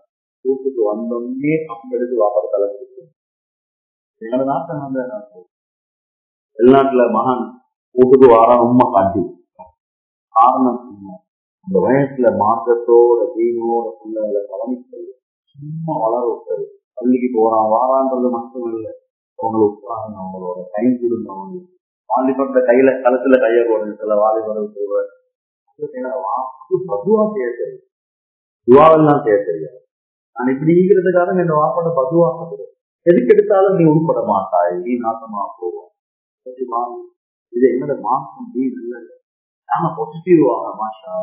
Speaker 1: வீட்டுக்கு வந்தோடனே அவங்க எடுத்து வாப்பட தலை கொடுக்கும் எங்களோட நாட்டை வந்து வெளிநாட்டுல மகன் வீட்டுக்கு வாரம் உண்மை காட்டி காரணம் என்ன இந்த வயசுல மாற்றத்தோட தீனோட பிள்ளைகளை கவனிக்கிறது சும்மா வளர விட்டது பள்ளிக்கு போறான் வாரான்றது மட்டும் இல்லை அவங்களை உட்காருங்க அவங்களோட டைம் கொடுங்க அவங்களுக்கு வாலிபட்ட கையில கழுத்துல கைய போடுங்க சில வாலிபர்கள் சொல்றாரு பதுவா செய்ய தெரியும் துவாவெல்லாம் செய்ய தெரியாது நான் இப்படி ஈகிறதுக்காக என்ன வாப்பட பதுவா எதுக்கு எடுத்தாலும் நீ உட்பட மாட்டாய் நீ நாசமா போவோம் இது என்னோட மாற்றம் நீ நல்லது நாம பாசிட்டிவ் ஆக மாஷா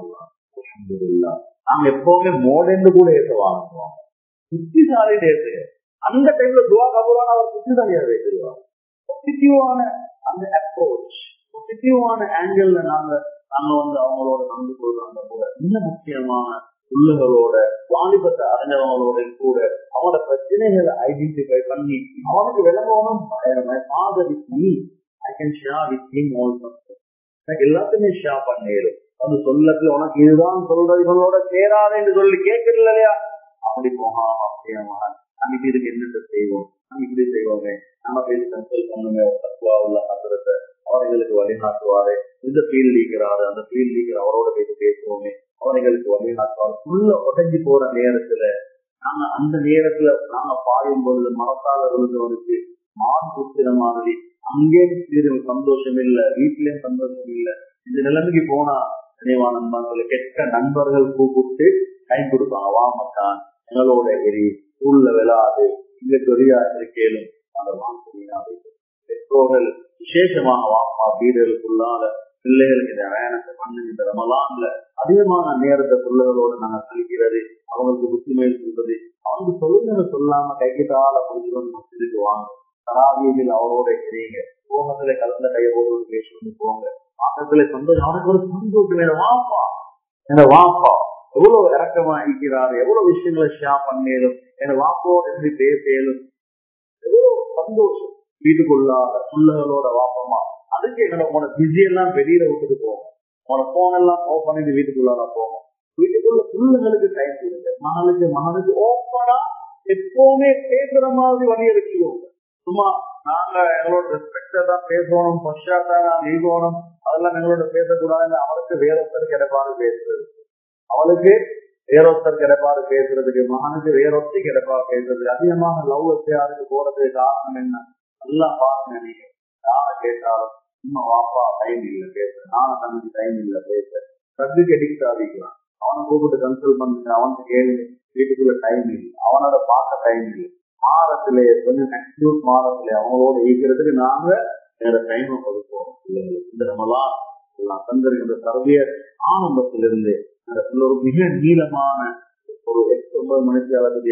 Speaker 1: இல்லா நாங்க எப்பவுமே மோடன்னு கூட ஏற்ற வாங்குவோம் புத்திசாலி ஏற்று அந்த டைம்ல துவா கபூரான அவர் புத்திசாலியா வைத்திருவாங்க பாசிட்டிவான அந்த அப்ரோச் பாசிட்டிவான ஆங்கிள் நாங்க நாங்க வந்து அவங்களோட நடந்து கொள்றாங்க கூட இன்னும் முக்கியமான உள்ளகளோட வாலிபத்தை அறிஞ்சவங்களோட கூட அவனோட பிரச்சனைகளை ஐடென்டிஃபை பண்ணி அவனுக்கு விளங்கணும் father is me I can share with him also எனக்கு எல்லாத்தையுமே ஷேர் பண்ணிடும் அந்த சொல்லத்துல உனக்கு இதுதான் சொல்றது இவங்களோட சேராது என்று சொல்லி கேட்கறது இல்லையா அப்படி போகாம அப்படியே அன்னைக்கு இதுக்கு என்னென்ன செய்வோம் நம்ம இப்படி செய்வோமே நம்ம பேசி கன்சல்ட் பண்ணுங்க தத்துவா உள்ள கத்துறத அவர் எங்களுக்கு வழிகாட்டுவாரு இந்த ஃபீல் லீக்கிறாரு அந்த ஃபீல் லீக்கர் அவரோட பேசி பேசுவோமே அவர் எங்களுக்கு வழிகாட்டுவார் உள்ள உடஞ்சி போற நேரத்துல நாங்க அந்த நேரத்துல நாங்க பாயும் பொழுது மனத்தால விழுந்தவனுக்கு மான் குத்திர மாதிரி அங்கே சந்தோஷம் இல்ல வீட்லயும் சந்தோஷம் இல்ல இந்த நிலைமைக்கு போனா நினைவா நண்பர்களை கெட்ட நண்பர்கள் கூப்பிட்டு கை கொடுப்பாங்க வா மக்கான் எங்களோட எரி ஸ்கூல்ல விளாடு இங்க தொழிலா இருக்கேனும் அந்த வாங்க பெற்றோர்கள் விசேஷமாக வாப்பா வீடுகளுக்குள்ளால பிள்ளைகளுக்கு இந்த அயனத்தை பண்ணு இந்த ரமலான்ல அதிகமான நேரத்தை பிள்ளைகளோட நாங்க கழிக்கிறது அவங்களுக்கு புத்திமேல் சொல்றது அவங்க சொல்லுங்க சொல்லாம கைகிட்டால புரிஞ்சுக்கணும் மசிதுக்கு வாங்க தராவியில் அவரோட இருக்கிறீங்க போகத்துல கலந்த கையோடு பேசிட்டு போங்க பக்கத்துல சந்தோஷம் அவனுக்கு ஒரு சந்தோஷம் வேணும் வாப்பா என்ன வாப்பா எவ்வளவு இறக்கமா இருக்கிறார் எவ்வளவு விஷயங்களை ஷேர் பண்ணேலும் என வாப்போட எப்படி பேசலும் எவ்வளவு சந்தோஷம் வீட்டுக்குள்ளாத பிள்ளைகளோட வாப்பமா அதுக்கு என்னோட உன பிஸி எல்லாம் வெளியில விட்டுட்டு போகும் உன போன் எல்லாம் ஆஃப் பண்ணிட்டு வீட்டுக்குள்ளார போகும் வீட்டுக்குள்ள பிள்ளைங்களுக்கு டைம் கொடுங்க மகளுக்கு மகனுக்கு ஓப்பனா எப்பவுமே பேசுற மாதிரி வலியுறுத்திக்கோங்க சும்மா நாங்க எங்களோட ரெஸ்பெக்ட தான் பேசணும் ஃபர்ஸ்டா தான் நான் லீகணும் அதெல்லாம் எங்களோட பேசக்கூடாது அவளுக்கு வேறொருத்தர் கிடைப்பாரு பேசுறது அவளுக்கு வேறொருத்தர் கிடைப்பாரு பேசுறதுக்கு மகனுக்கு வேறொருத்தி கிடைப்பாரு பேசுறதுக்கு அதிகமாக லவ் யாருக்கு போறதுக்கு காரணம் என்ன நல்லா பாருங்க நீங்க யாரை கேட்டாலும் சும்மா வாப்பா டைம் இல்ல பேச நானும் தனக்கு டைம் இல்ல பேச சப்ஜெக்ட் எடிக்ட் ஆகிக்கலாம் அவனை கூப்பிட்டு கன்சல்ட் பண்ணுங்க அவனுக்கு கேளுங்க வீட்டுக்குள்ள டைம் இல்லை அவனோட பார்க்க டைம் இல்லை மாறத்திலே கொஞ்சம் எக்ஸ்க்ளூட் மாறத்திலே அவங்களோட ஈக்கிறதுக்கு நாங்க வேற டைம் கொடுப்போம் பிள்ளைங்களுக்கு இந்த நம்மளாம் எல்லாம் தந்திருக்கின்ற சர்வியர் ஆரம்பத்திலிருந்து அந்த ஒரு மிக நீளமான ஒரு எட்டு ஒன்பது மணிக்கு அளவுடைய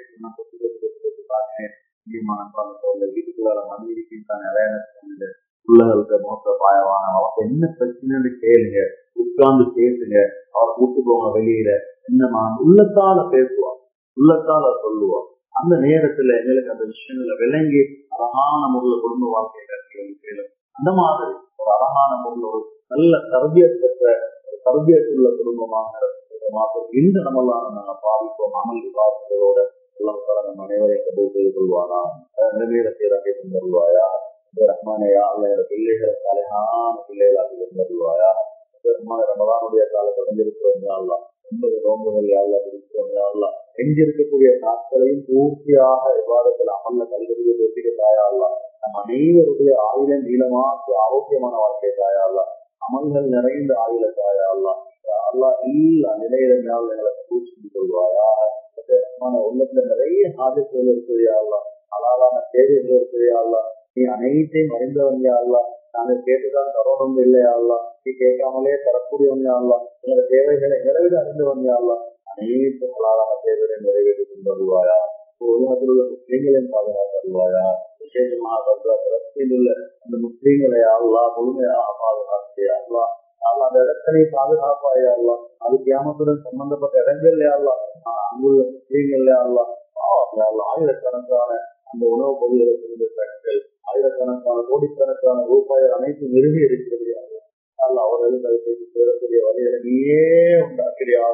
Speaker 1: வீட்டுக்குள்ள மனிதிக்கின்றாங்க அவேர்னஸ் பிள்ளைகளுக்கு மோச பாயவான அவருக்கு என்ன பிரச்சனைன்னு கேளுங்க உட்கார்ந்து பேசுங்க அவர் கூட்டு போங்க வெளியில என்ன உள்ளத்தால பேசுவார் உள்ளத்தால சொல்லுவார் அந்த நேரத்துல எங்களுக்கு அந்த விஷயங்களை விளங்கி அழகான முறையில் குடும்ப வாழ்க்கை கட்டிகள் அந்த மாதிரி ஒரு அழகான முறையில் ஒரு நல்ல தர்பியத் பெற்ற ஒரு தர்பியத்துள்ள குடும்பமாக இந்த நம்மளால நாங்க பாதிப்போம் அமல் விவாதங்களோட எல்லாம் நம்ம அனைவரையும் கபூல் செய்து கொள்வானா நிறைவேற சீராக தந்துருவாயா ரஹ்மானையா அல்ல பிள்ளைகளை தலையான பிள்ளைகளாக தந்துருவாயா ரஹ்மான ரமதானுடைய காலம் தொடர்ந்திருக்கிறோம் ஒன்பது நோம்புகள் யாழ்லா இருக்கிறோம் யாழ்லா எஞ்சிருக்கக்கூடிய நாட்களையும் பூர்த்தியாக விவாதத்தில் அமல்ல கல்வியை ஒட்டிய தாயாள்லா நம் அனைவருடைய ஆயுள நீளமாக்கு ஆரோக்கியமான வாழ்க்கை தாயாள்லா அமல்கள் நிறைந்த ஆயுள தாயாள்லா அல்லா எல்லா நிலையிலால் எங்களை பூச்சி கொள்வாயா உள்ளத்துல நிறைய ஆதித்தல் இருக்கிறியாள்லா அலாலான தேவைகள் இருக்கிறியாள்லா நீ அனைத்தையும் அறிந்தவங்க அல்லா நாங்க கேட்டுதான் தரணும் இல்லையா அல்லா நீ கேட்காமலே தரக்கூடியவங்க அல்லா எங்களோட தேவைகளை நிறைவேற அறிந்தவங்க அல்லா அனைத்து அலாலான தேவைகளை நிறைவேற்றி கொண்டு வருவாயா உலகத்தில் உள்ள முஸ்லீம்களையும் பாதுகாத்தருவாயா விசேஷமாக பலஸ்தீனில் உள்ள அந்த முஸ்லீம்களை அல்லா முழுமையாக பாதுகாத்து அல்லா அல்லா அந்த இடத்தினை பாதுகாப்பாயா அல்லா அது கியாமத்துடன் சம்பந்தப்பட்ட இடங்கள்ல அல்லா அங்குள்ள முஸ்லீம்கள்ல அல்லா ஆயிரக்கணக்கான அந்த உணவு பொருள்களுக்கு பெண்கள் ஆயிரக்கணக்கான கோடிக்கணக்கான ரூபாய் அனைத்து நிறுவி இருக்கிறது அல்ல அவர்களுக்கு அதை சேரக்கூடிய வழிகளை நீயே உண்டாக்கிறியா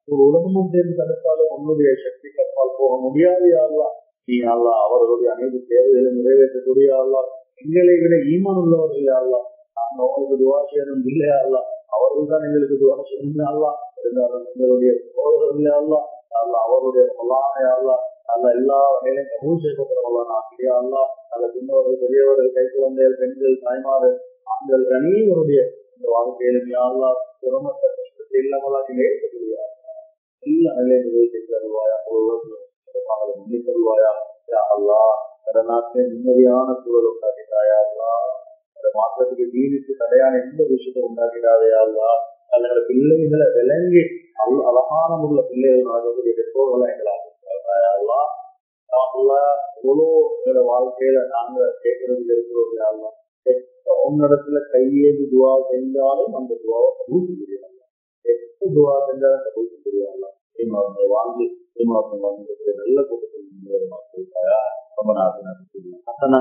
Speaker 1: ஒரு உலகமும் சேர்ந்து தடுத்தாலும் உன்னுடைய சக்தி கற்பால் போக முடியாது யாருலா நீ அல்லா அவர்களுடைய அனைத்து தேவைகளை நிறைவேற்றக்கூடிய அல்லா எங்களை விட ஈமான் உள்ளவர்கள் அல்லா நாங்க அவங்களுக்கு துவா செய்யணும் இல்லையா அல்லா அவர்கள் தான் எங்களுக்கு துவா செய்யணும் அல்லா இருந்தாலும் எங்களுடைய சோதரர்கள் அல்லா அல்லா அவருடைய பொல்லாமை அல்லா அல்ல எல்லா வகையிலும் கபூல் செய்யப்படுறவங்களா நான் அல்லா அல்ல சின்னவர்கள் பெரியவர்கள் கை குழந்தைகள் பெண்கள் தாய்மார்கள் ஆண்கள் அனைவருடைய இந்த வாழ்க்கையில அல்லா சிரமத்தை கஷ்டத்தை இல்லாமலாம் நீங்க ஏற்கக்கூடிய எல்லா நிலையும் உதவி தருவாயா முன்னி தருவாயா அல்லா இந்த நாட்டில் நிம்மதியான சூழல் உண்டாக்கிட்டாயா அல்லா அந்த மாற்றத்துக்கு நீதிக்கு தடையான எந்த விஷயத்தை உண்டாக்கிட்டாதையா அல்லா தங்களோட பிள்ளைகளை விளங்கி அல் அழகான உள்ள பிள்ளைகள் ஆகக்கூடிய பெற்றோர்களை எங்களால் அல்லா அல்லா எவ்வளோ எங்களோட வாழ்க்கையில நாங்க கேட்கறது இருக்கிறோம் அல்லா உன்னிடத்துல கையேந்து துவா செஞ்சாலும் அந்த துவாவை கபூல் முடியாது எப்ப துவா செஞ்சாலும் கபூல் முடியாது சீமாவனை வாங்கி சீமாவனை வாங்கி நல்ல கூட்டத்தில் ரொம்ப நாட்டு حسنة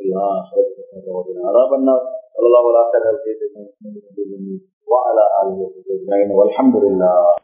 Speaker 1: عذاب النار صلى الله عليه وسلم وعلى آله وصحبه أجمعين والحمد لله